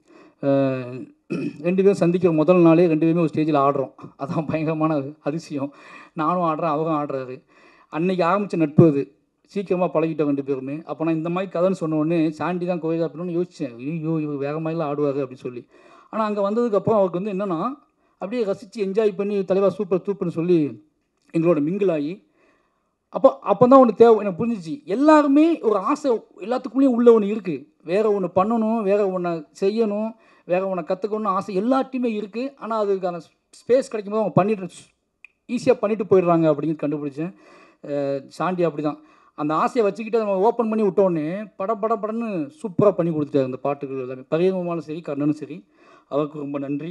அஹ், ரெண்டு பேரும் சந்திக்கிற முதல் நாளே ரெண்டு பேருமே ஒரு ஸ்டேஜில் ஆடுறோம் அதான் பயங்கரமான அதிசயம் நானும் ஆடுறேன் அவரும் ஆடுறாரு அன்னைக்கு ஆரம்பித்த நட்பு அது சீக்கிரமாக பழகிட்டோம் ரெண்டு பேருமே அப்போ நான் இந்த மாதிரி கதைன்னு சொன்ன உடனே சாண்டி தான் கோயில் அப்படின்னு யோசித்தேன் ஐயோ இவர் வேற மாதிரிலாம் ஆடுவார் அப்படின்னு சொல்லி ஆனால் அங்கே வந்ததுக்கப்புறம் அவருக்கு வந்து என்னென்னா அப்படியே ரசித்து என்ஜாய் பண்ணி தலைவா சூப்பர் சூப்பர்னு சொல்லி எங்களோட மிங்கிள் ஆகி அப்போ அப்போ தான் ஒன்று தேவை எனக்கு புரிஞ்சிச்சு எல்லாருமே ஒரு ஆசை எல்லாத்துக்குள்ளேயும் உள்ள ஒன்று இருக்குது வேற ஒன்று பண்ணணும் வேற ஒன்று செய்யணும் வேற ஒன்று கற்றுக்கணும்னு ஆசை எல்லாத்தையுமே இருக்குது ஆனால் அதுக்கான ஸ்பேஸ் கிடைக்கும்போது அவங்க பண்ணிட்டு ஈஸியாக பண்ணிட்டு போயிடுறாங்க அப்படின்னு கண்டுபிடிச்சேன் அஹ் சாண்டி அப்படி தான் அந்த ஆசையை வச்சுக்கிட்டு நம்ம ஓப்பன் பண்ணி விட்டோடனே பட பட படன்னு சூப்பராக பண்ணி கொடுத்துட்டாரு அந்த பாட்டுகள் எல்லாமே பரியமாலும் சரி கர்ணனும் சரி அவருக்கு ரொம்ப நன்றி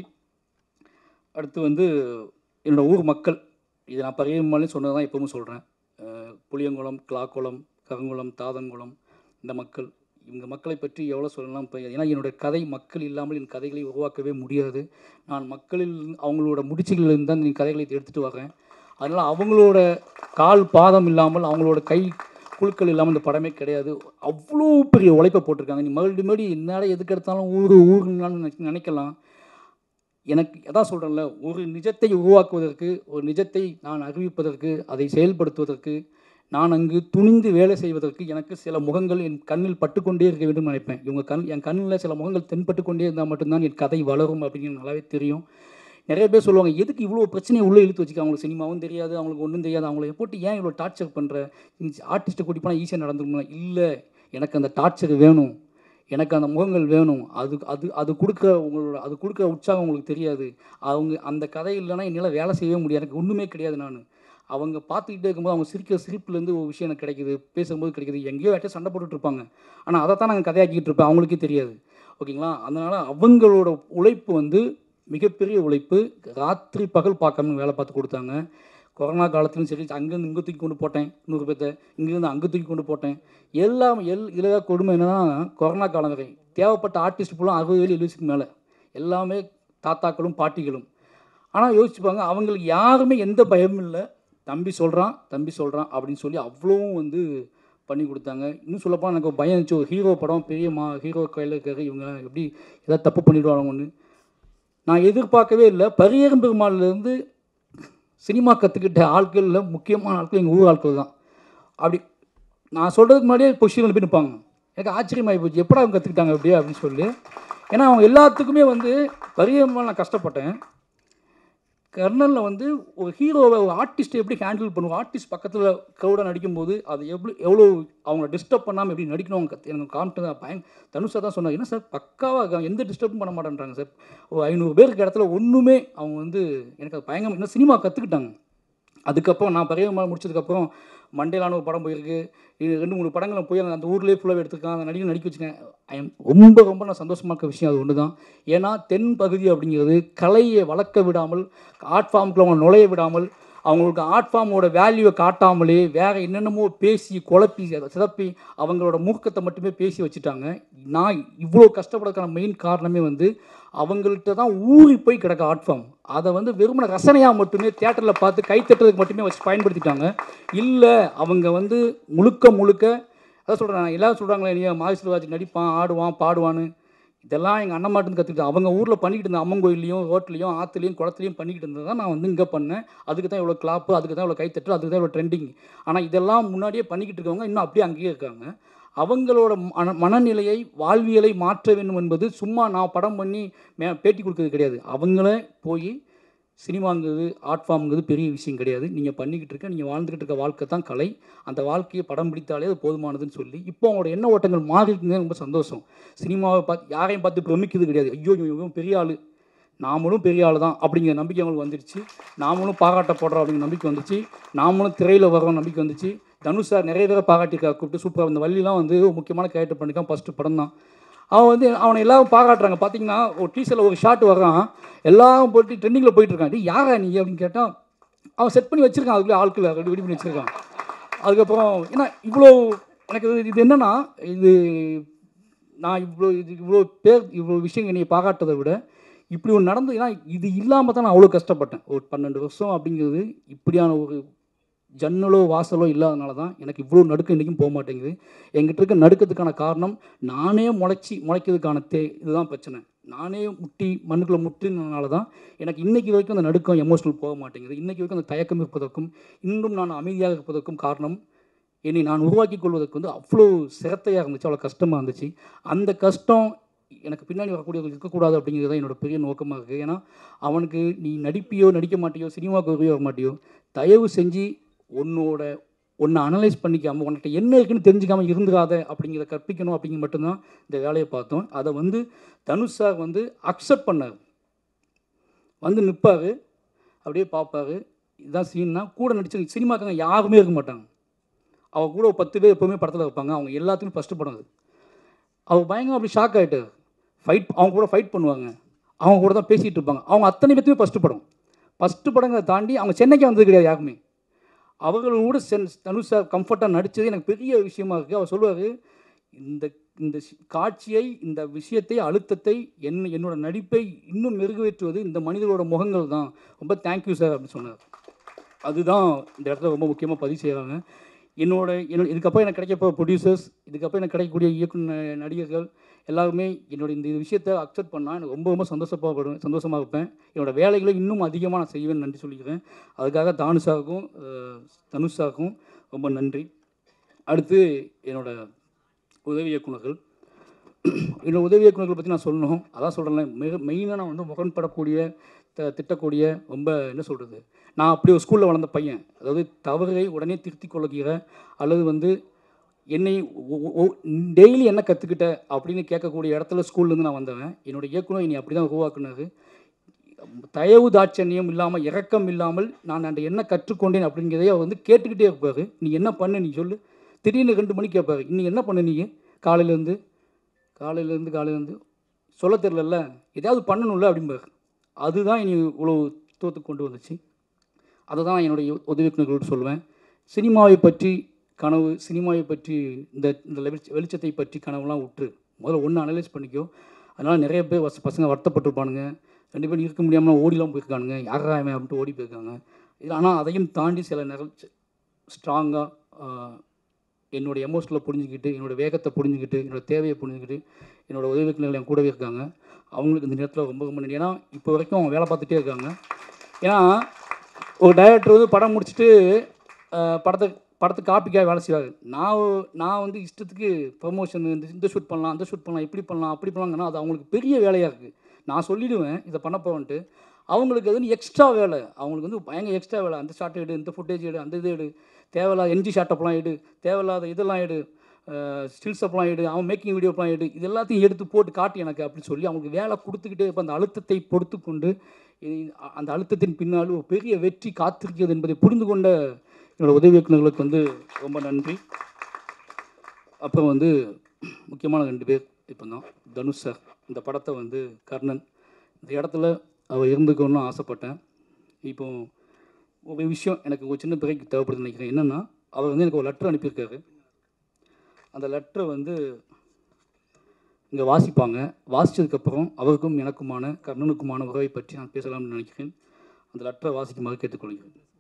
அடுத்து வந்து என்னோடய ஊர் மக்கள் இது நான் பரியமாலே சொன்னது தான் எப்பவும் சொல்கிறேன் புளியங்குளம் கிளாக்குளம் கருங்குளம் தாதங்குளம் இந்த மக்கள் இவங்க மக்களை பற்றி எவ்வளோ சொல்லலாம் இப்போ ஏன்னா என்னுடைய கதை மக்கள் இல்லாமல் என் கதைகளை உருவாக்கவே முடியாது நான் மக்களில் அவங்களோட முடிச்சுகளிலிருந்து தான் என் கதைகளை எடுத்துகிட்டு வரேன் அதனால் அவங்களோட கால் பாதம் இல்லாமல் அவங்களோட கை குழுக்கள் இல்லாமல் இந்த படமே கிடையாது அவ்வளோ பெரிய உழைப்பை போட்டிருக்காங்க நீ மறுபடியும் மறுபடியும் என்னால் எதுக்கு எடுத்தாலும் ஊர் ஊருன்னு நினைக்கலாம் எனக்கு அதான் சொல்கிறேன்ல ஒரு நிஜத்தை உருவாக்குவதற்கு ஒரு நிஜத்தை நான் அறிவிப்பதற்கு அதை செயல்படுத்துவதற்கு நான் அங்கு துணிந்து வேலை செய்வதற்கு எனக்கு சில முகங்கள் என் கண்ணில் பட்டுக்கொண்டே இருக்க வேண்டும் நினைப்பேன் இவங்க கண் என் கண்ணில் சில முகங்கள் தென்பட்டு கொண்டே இருந்தால் மட்டும்தான் என் கதை வளரும் அப்படின்னு நல்லாவே தெரியும் நிறைய பேர் சொல்லுவாங்க எதுக்கு இவ்வளோ பிரச்சனையை உள்ளே இழுத்து வச்சுக்க அவங்களுக்கு சினிமாவும் தெரியாது அவங்களுக்கு ஒன்றும் தெரியாது அவங்கள போட்டு ஏன் இவ்வளோ டார்ச்சர் பண்ணுற ஆர்டிஸ்ட்டை கூட்டி போனால் ஈஸியாக நடந்துக்கணும் இல்லை எனக்கு அந்த டார்ச்சர் வேணும் எனக்கு அந்த முகங்கள் வேணும் அது அது அது கொடுக்குற உங்களோட அது கொடுக்குற உற்சாகம் உங்களுக்கு தெரியாது அவங்க அந்த கதை இல்லைன்னா என்னால் வேலை செய்யவே முடியாது எனக்கு ஒன்றுமே கிடையாது நான் அவங்க பார்த்துக்கிட்டே இருக்கும்போது அவங்க சிரிக்கிற சிரிப்புலேருந்து ஒரு விஷயம் எனக்கு கிடைக்குது பேசும்போது கிடைக்குது எங்கேயோ யார்ட்டும் சண்டை போட்டுட்டு இருப்பாங்க ஆனால் அதை தான் நாங்கள் கதையாக்கிட்டு இருப்பேன் அவங்களுக்கே தெரியாது ஓகேங்களா அதனால் அவங்களோட உழைப்பு வந்து மிகப்பெரிய உழைப்பு ராத்திரி பகல் பார்க்காம வேலை பார்த்து கொடுத்தாங்க கொரோனா காலத்துலையும் சரி அங்கேருந்து இங்கே தூக்கி கொண்டு போட்டேன் நூறு பேர்த்த இங்கேருந்து அங்கே தூக்கி கொண்டு போட்டேன் எல்லாம் எல் இதில் கொடுமை என்னென்னா கொரோனா காலம் வரை தேவைப்பட்ட ஆர்டிஸ்ட் ஃபுல்லாக அறுபது ஏழு எழுபதுக்கு மேலே எல்லாமே தாத்தாக்களும் பாட்டிகளும் ஆனால் யோசிச்சுப்பாங்க அவங்களுக்கு யாருமே எந்த பயமும் இல்லை தம்பி சொல்கிறான் தம்பி சொல்கிறான் அப்படின்னு சொல்லி அவ்வளோவும் வந்து பண்ணி கொடுத்தாங்க இன்னும் சொல்லப்போனால் எனக்கு ஒரு பயம் இருந்துச்சு ஒரு ஹீரோ படம் பெரிய மா ஹீரோ கையில் இருக்காரு இவங்க எப்படி ஏதாவது தப்பு பண்ணிவிடுவாங்கன்னு நான் எதிர்பார்க்கவே இல்லை பரியரும் பெருமாள்லேருந்து சினிமா கற்றுக்கிட்ட ஆட்களில் முக்கியமான ஆட்கள் எங்கள் ஊர் ஆட்கள் தான் அப்படி நான் சொல்கிறதுக்கு முன்னாடியே பொசிஷனில் போய் நிற்பாங்க எனக்கு ஆச்சரியமாகி போச்சு எப்படா அவங்க கற்றுக்கிட்டாங்க அப்படியே அப்படின்னு சொல்லி ஏன்னா அவங்க எல்லாத்துக்குமே வந்து பரியமாக நான் கஷ்டப்பட்டேன் கர்னலில் வந்து ஒரு ஹீரோவை ஒரு ஆர்டிஸ்ட்டை எப்படி ஹேண்டில் பண்ணுவோம் ஆர்டிஸ்ட் பக்கத்தில் க்ரௌடாக நடிக்கும்போது அது எவ்வளோ எவ்வளோ அவங்கள டிஸ்டர்ப் பண்ணாமல் எப்படி நடிக்கணும் அவங்க கத்து- எனக்கு காமிட்டு பயன் தனுஷா தான் சொன்னாங்க என்ன சார் பக்காவாக இருக்காங்க எந்த டிஸ்டர்பும் பண்ண மாட்டேன்றாங்க சார் ஒரு ஐநூறு பேருக்கு இடத்துல ஒன்றுமே அவங்க வந்து எனக்கு அது பயங்கரம் இன்னும் சினிமா கற்றுக்கிட்டாங்க அதுக்கப்புறம் நான் பெரிய முடிச்சதுக்கப்புறம் மண்டேலான ஒரு படம் போயிருக்கு இது ரெண்டு மூணு படங்களும் போய் அந்த ஊர்லேயே ஃபுல்லாக எடுத்துருக்கான் அந்த நடிகை நடிக்க வச்சுக்கேன் ஐ எம் ரொம்ப ரொம்ப நான் சந்தோஷமாக இருக்க விஷயம் அது ஒன்று தான் ஏன்னா தென் பகுதி அப்படிங்கிறது கலையை வளர்க்க விடாமல் ஆர்ட் ஃபார்முக்குள்ள அவங்க நுழைய விடாமல் அவங்களுக்கு ஆர்ட் ஃபார்மோட வேல்யூவை காட்டாமலே வேற என்னென்னமோ பேசி குழப்பி அதை சிதப்பி அவங்களோட மூர்க்கத்தை மட்டுமே பேசி வச்சுட்டாங்க நான் இவ்வளோ கஷ்டப்படுறதுக்கான மெயின் காரணமே வந்து அவங்கள்ட்ட தான் ஊறி போய் கிடக்க ஆர்ட் ஃபார்ம் அதை வந்து வெறுமன ரசனையாக மட்டுமே தேட்டரில் பார்த்து கை தட்டுறதுக்கு மட்டுமே வச்சு பயன்படுத்திட்டாங்க இல்லை அவங்க வந்து முழுக்க முழுக்க அதான் சொல்கிறேன் எல்லாரும் சொல்கிறாங்களே நீ மாரி செல்வராஜ் நடிப்பான் ஆடுவான் பாடுவான்னு இதெல்லாம் எங்கள் அண்ணன் மாட்டுன்னு கற்றுக்கிட்டு அவங்க ஊரில் பண்ணிக்கிட்டு இருந்த அம்மன் கோயிலையும் ரோட்லையும் ஆற்றுலையும் குளத்துலையும் பண்ணிக்கிட்டு இருந்தது தான் நான் வந்து இங்கே பண்ணேன் அதுக்கு தான் இவ்வளோ கிளாப்பு அதுக்கு தான் இவ்வளோ கைத்தட்டு அதுக்கு தான் இவ்வளோ ட்ரெண்டிங் ஆனால் இதெல்லாம் முன்னாடியே பண்ணிக்கிட்டு இருக்கவங்க இன்னும் அப்படியே அங்கேயே இருக்காங்க அவங்களோட மன மனநிலையை வாழ்வியலை மாற்ற வேண்டும் என்பது சும்மா நான் படம் பண்ணி மே பேட்டி கொடுக்கறது கிடையாது அவங்களே போய் சினிமாங்கிறது ஆர்ட் ஃபார்ம்ங்கிறது பெரிய விஷயம் கிடையாது நீங்கள் பண்ணிக்கிட்டு இருக்க நீங்கள் வாழ்ந்துக்கிட்டு இருக்க வாழ்க்கை தான் கலை அந்த வாழ்க்கையை படம் பிடித்தாலே அது போதுமானதுன்னு சொல்லி இப்போ அவங்களோட எண்ண ஓட்டங்கள் மாறி இருக்குங்க ரொம்ப சந்தோஷம் சினிமாவை பார்த்து யாரையும் பார்த்து பிரமிக்கிறது கிடையாது ஐயோ இவன் இவன் பெரிய ஆள் நாமளும் பெரிய ஆள் தான் அப்படிங்கிற நம்பிக்கை அவங்களுக்கு வந்துருச்சு நாமளும் பாராட்டப்படுறோம் அப்படிங்கிற நம்பிக்கை வந்துச்சு நாமளும் திரையில் வரோம் நம்பிக்கை வந்துச்சு தனுஷ் சார் நிறைய பேரை பாராட்டியிருக்காரு கூப்பிட்டு சூப்பராக இந்த வள்ளிலாம் வந்து ஒரு முக்கியமான கேரக்டர் பண்ணியிருக்கான் ஃபஸ்ட்டு படம் தான் அவன் வந்து அவனை எல்லாரும் பாராட்டுறாங்க பார்த்தீங்கன்னா ஒரு டீசரில் ஒரு ஷாட் வர்றான் எல்லாரும் போட்டு ட்ரெண்டிங்கில் போயிட்டு இருக்கான் டேய் யாரா நீ அப்படின்னு கேட்டால் அவன் செட் பண்ணி வச்சிருக்கான் அதுக்குள்ளே ஆட்களை ரெடி ரெடி பண்ணி வச்சிருக்கான் அதுக்கப்புறம் ஏன்னா இவ்வளோ எனக்கு இது- இது என்னன்னா இது நான் இவ்வளோ இது இவ்வளோ பேர் இவ்வளோ விஷயம் என்னை பாராட்டதை விட இப்படி ஒன்று நடந்தது ஏன்னா இது இல்லாமல் தான் நான் அவ்வளோ கஷ்டப்பட்டேன் ஒரு பன்னெண்டு வருஷம் அப்படிங்கிறது இப்படியான ஒரு ஜன்னலோ வாசலோ இல்லாதனால தான் எனக்கு இவ்வளோ நடுக்கம் இன்றைக்கும் போக மாட்டேங்குது எங்கிட்ட இருக்க நடுக்கத்துக்கான காரணம் நானே முளைச்சி முளைக்கிறதுக்கான தே இதுதான் பிரச்சனை நானே முட்டி மண்ணுக்குள்ளே முட்டினால தான் எனக்கு இன்னைக்கு வரைக்கும் அந்த நடுக்கம் எமோஷனல் போக மாட்டேங்குது இன்னைக்கு வரைக்கும் அந்த தயக்கம் இருப்பதற்கும் இன்னும் நான் அமைதியாக இருப்பதற்கும் காரணம் என்னை நான் உருவாக்கி கொள்வதற்கு வந்து அவ்வளோ சிரத்தையாக இருந்துச்சு அவ்வளோ கஷ்டமாக இருந்துச்சு அந்த கஷ்டம் எனக்கு பின்னாடி வரக்கூடியவர்கள் இருக்கக்கூடாது அப்படிங்கிறது தான் என்னோட பெரிய நோக்கமாக இருக்குது ஏன்னா அவனுக்கு நீ நடிப்பியோ நடிக்க மாட்டியோ சினிமாவுக்கு வருவியோ வர மாட்டியோ தயவு செஞ்சு உன்னோட உன்னை அனலைஸ் பண்ணிக்காமல் உன்கிட்ட என்ன இருக்குன்னு தெரிஞ்சுக்காம இருந்துடாத அப்படிங்கிறத கற்பிக்கணும் அப்படிங்கிறது மட்டும்தான் இந்த வேலையை பார்த்தோம் அதை வந்து தனுஷ் சார் வந்து அக்செப்ட் பண்ணார் வந்து நிற்பார் அப்படியே பார்ப்பாரு இதுதான் சீன்னா கூட நடிச்ச சினிமாக்காங்க யாருமே இருக்க மாட்டாங்க அவ கூட ஒரு பத்து பேர் எப்போவுமே படத்தில் இருப்பாங்க அவங்க எல்லாத்துக்கும் ஃபஸ்ட்டு படம் அது அவர் பயங்கரம் அப்படி ஷாக் ஆகிட்டார் ஃபைட் அவங்க கூட ஃபைட் பண்ணுவாங்க அவங்க கூட தான் பேசிகிட்டு இருப்பாங்க அவங்க அத்தனை பேர்த்துமே ஃபஸ்ட்டு படம் ஃபஸ்ட்டு படங்களை தாண்டி அவங்க சென்னைக்கு வந்தது கிடையாது யாருமே அவர்களோட சென் தனுஷா கம்ஃபர்ட்டாக நடித்தது எனக்கு பெரிய விஷயமா இருக்குது அவர் சொல்லுவார் இந்த இந்த சி- காட்சியை இந்த விஷயத்தை அழுத்தத்தை என் என்னோட நடிப்பை இன்னும் மெருகேற்றுவது இந்த மனிதரோட முகங்கள் தான் ரொம்ப தேங்க்யூ சார் அப்படின்னு சொன்னார் அதுதான் இந்த இடத்துல ரொம்ப முக்கியமாக பதிவு செய்கிறாங்க என்னோட என்னோட இதுக்கப்புறம் எனக்கு கிடைக்க போகிற ப்ரொடியூசர்ஸ் இதுக்கப்புறம் எனக்கு கிடைக்கக்கூடிய இயக்குனர் நடிகர்கள் எல்லாருமே என்னோட இந்த விஷயத்தை அக்செப்ட் பண்ணால் எனக்கு ரொம்ப ரொம்ப சந்தோஷப்படுவேன் சந்தோஷமாக இருப்பேன் என்னோட வேலைகளை இன்னும் அதிகமாக நான் செய்வேன்னு நன்றி சொல்லிக்கிறேன் அதுக்காக தானுஷாவுக்கும் அஹ், தனுஷாவுக்கும் ரொம்ப நன்றி அடுத்து என்னோட உதவி இயக்குனர்கள் என்னோட உதவி இயக்குனர்கள் பற்றி நான் சொல்லணும் அதான் சொல்கிறேன் மிக மெயினாக நான் வந்து முரண்படக்கூடிய த திட்டக்கூடிய ரொம்ப என்ன சொல்கிறது நான் அப்படி ஒரு ஸ்கூலில் வளர்ந்த பையன் அதாவது தவறை உடனே திருத்திக் கொள்கிற அல்லது வந்து என்னை டெய்லி என்ன கற்றுக்கிட்ட அப்படின்னு கேட்கக்கூடிய இடத்துல ஸ்கூல்லேருந்து நான் வந்தவன் என்னோட இயக்குனர் என்னை அப்படி தான் உருவாக்குனது தயவு தாட்சண்யம் இல்லாமல் இரக்கம் இல்லாமல் நான் அந்த என்ன கற்றுக்கொண்டேன் அப்படிங்கிறதை அவர் வந்து கேட்டுக்கிட்டே இருப்பார் நீ என்ன பண்ணு நீ சொல்லு திடீர்னு ரெண்டு மணிக்கு கேட்பாரு நீ என்ன பண்ணு நீ காலையிலேருந்து காலையிலேருந்து காலையிலேருந்து சொல்ல தெரிலல்ல எதாவது பண்ணணும்ல அப்படிம்பாரு அதுதான் இனி இவ்வளோ தூரத்துக்கு கொண்டு வந்துச்சு அதை தான் என்னுடைய உதவி இயக்குனர்கள்ட்ட சொல்லுவேன் சினிமாவை பற்றி கனவு சினிமாவை பற்றி இந்த இந்த வெளிச்ச- வெளிச்சத்தை பற்றி கனவுலாம் விட்டுரு முதல்ல ஒன்று அனலைஸ் பண்ணிக்கோ அதனால் நிறைய பேர் வச- பசங்க வருத்தப்பட்டிருப்பானுங்க ரெண்டு பேரும் இருக்க முடியாமல் ஓடிலாம் போயிருக்கானுங்க யாரா அவன் அப்படின்ட்டு ஓடி போயிருக்காங்க இது ஆனால் அதையும் தாண்டி சில நிகழ் ஸ்ட்ராங்காக என்னோட எமோஷனில் புரிஞ்சுக்கிட்டு என்னோட வேகத்தை புரிஞ்சுக்கிட்டு என்னோட தேவையை புரிஞ்சுக்கிட்டு என்னோட உதவி இயக்குனர்கள் என் கூடவே இருக்காங்க அவங்களுக்கு இந்த நேரத்தில் ரொம்ப ரொம்ப நன்றி ஏன்னா இப்போ வரைக்கும் அவங்க வேலை பார்த்துட்டே இருக்காங்க ஏன்னா ஒரு டைரக்டர் வந்து படம் முடிச்சுட்டு அஹ், படத்தை படத்தை காப்பிக்காக வேலை செய்வார் நான் ஒ- நான் வந்து இஷ்டத்துக்கு ப்ரமோஷன் இந்த இந்த ஷூட் பண்ணலாம் அந்த ஷூட் பண்ணலாம் இப்படி பண்ணலாம் அப்படி பண்ணலாங்கன்னா அது அவங்களுக்கு பெரிய வேலையாக இருக்குது நான் சொல்லிடுவேன் இதை பண்ண போவன்ட்டு அவங்களுக்கு அது வந்து எக்ஸ்ட்ரா வேலை அவங்களுக்கு வந்து பயங்கர எக்ஸ்ட்ரா வேலை அந்த ஷாட் எடு இந்த ஃபுட்டேஜ் எடு அந்த இது எடு தேவையில்லாத என்ஜி ஷாட்டப்லாம் எடு தேவையில்லாத இதெல்லாம் எடு ஸ்டில்ஸ் அப்பெல்லாம் எடு அவன் மேக்கிங் வீடியோப்பெலாம் எடு இது எல்லாத்தையும் எடுத்து போட்டு காட்டு எனக்கு அப்படின்னு சொல்லி அவங்களுக்கு வேலை கொடுத்துக்கிட்டே இப்போ அந்த அழுத்தத்தை பொறுத்து கொண்டு இது- அந்த அழுத்தத்தின் பின்னால் ஒரு பெரிய வெற்றி காத்திருக்கிறது என்பதை புரிந்து கொண்ட என்னோட உதவி இயக்குநர்களுக்கு வந்து ரொம்ப நன்றி அப்புறம் வந்து முக்கியமான ரெண்டு பேர் இப்போ தான் தனுஷ் சார் இந்த படத்தை வந்து கர்ணன் இந்த இடத்துல அவர் இருந்துக்கணும்னு ஆசைப்பட்டேன் இப்போ ஒரு விஷயம் எனக்கு ஒரு சின்ன பிரேக் தேவைப்படுதுன்னு நினைக்கிறேன் என்னென்னா அவர் வந்து எனக்கு ஒரு லெட்டர் அனுப்பியிருக்காரு அந்த லெட்டரை வந்து இங்கே வாசிப்பாங்க வாசித்ததுக்கப்புறம் அவருக்கும் எனக்குமான கர்ணனுக்குமான உறவை பற்றி நான் பேசலாம்னு நினைக்கிறேன் அந்த லெட்டரை வாசிக்குமாறு கேட்டுக்கொள்கிறேன்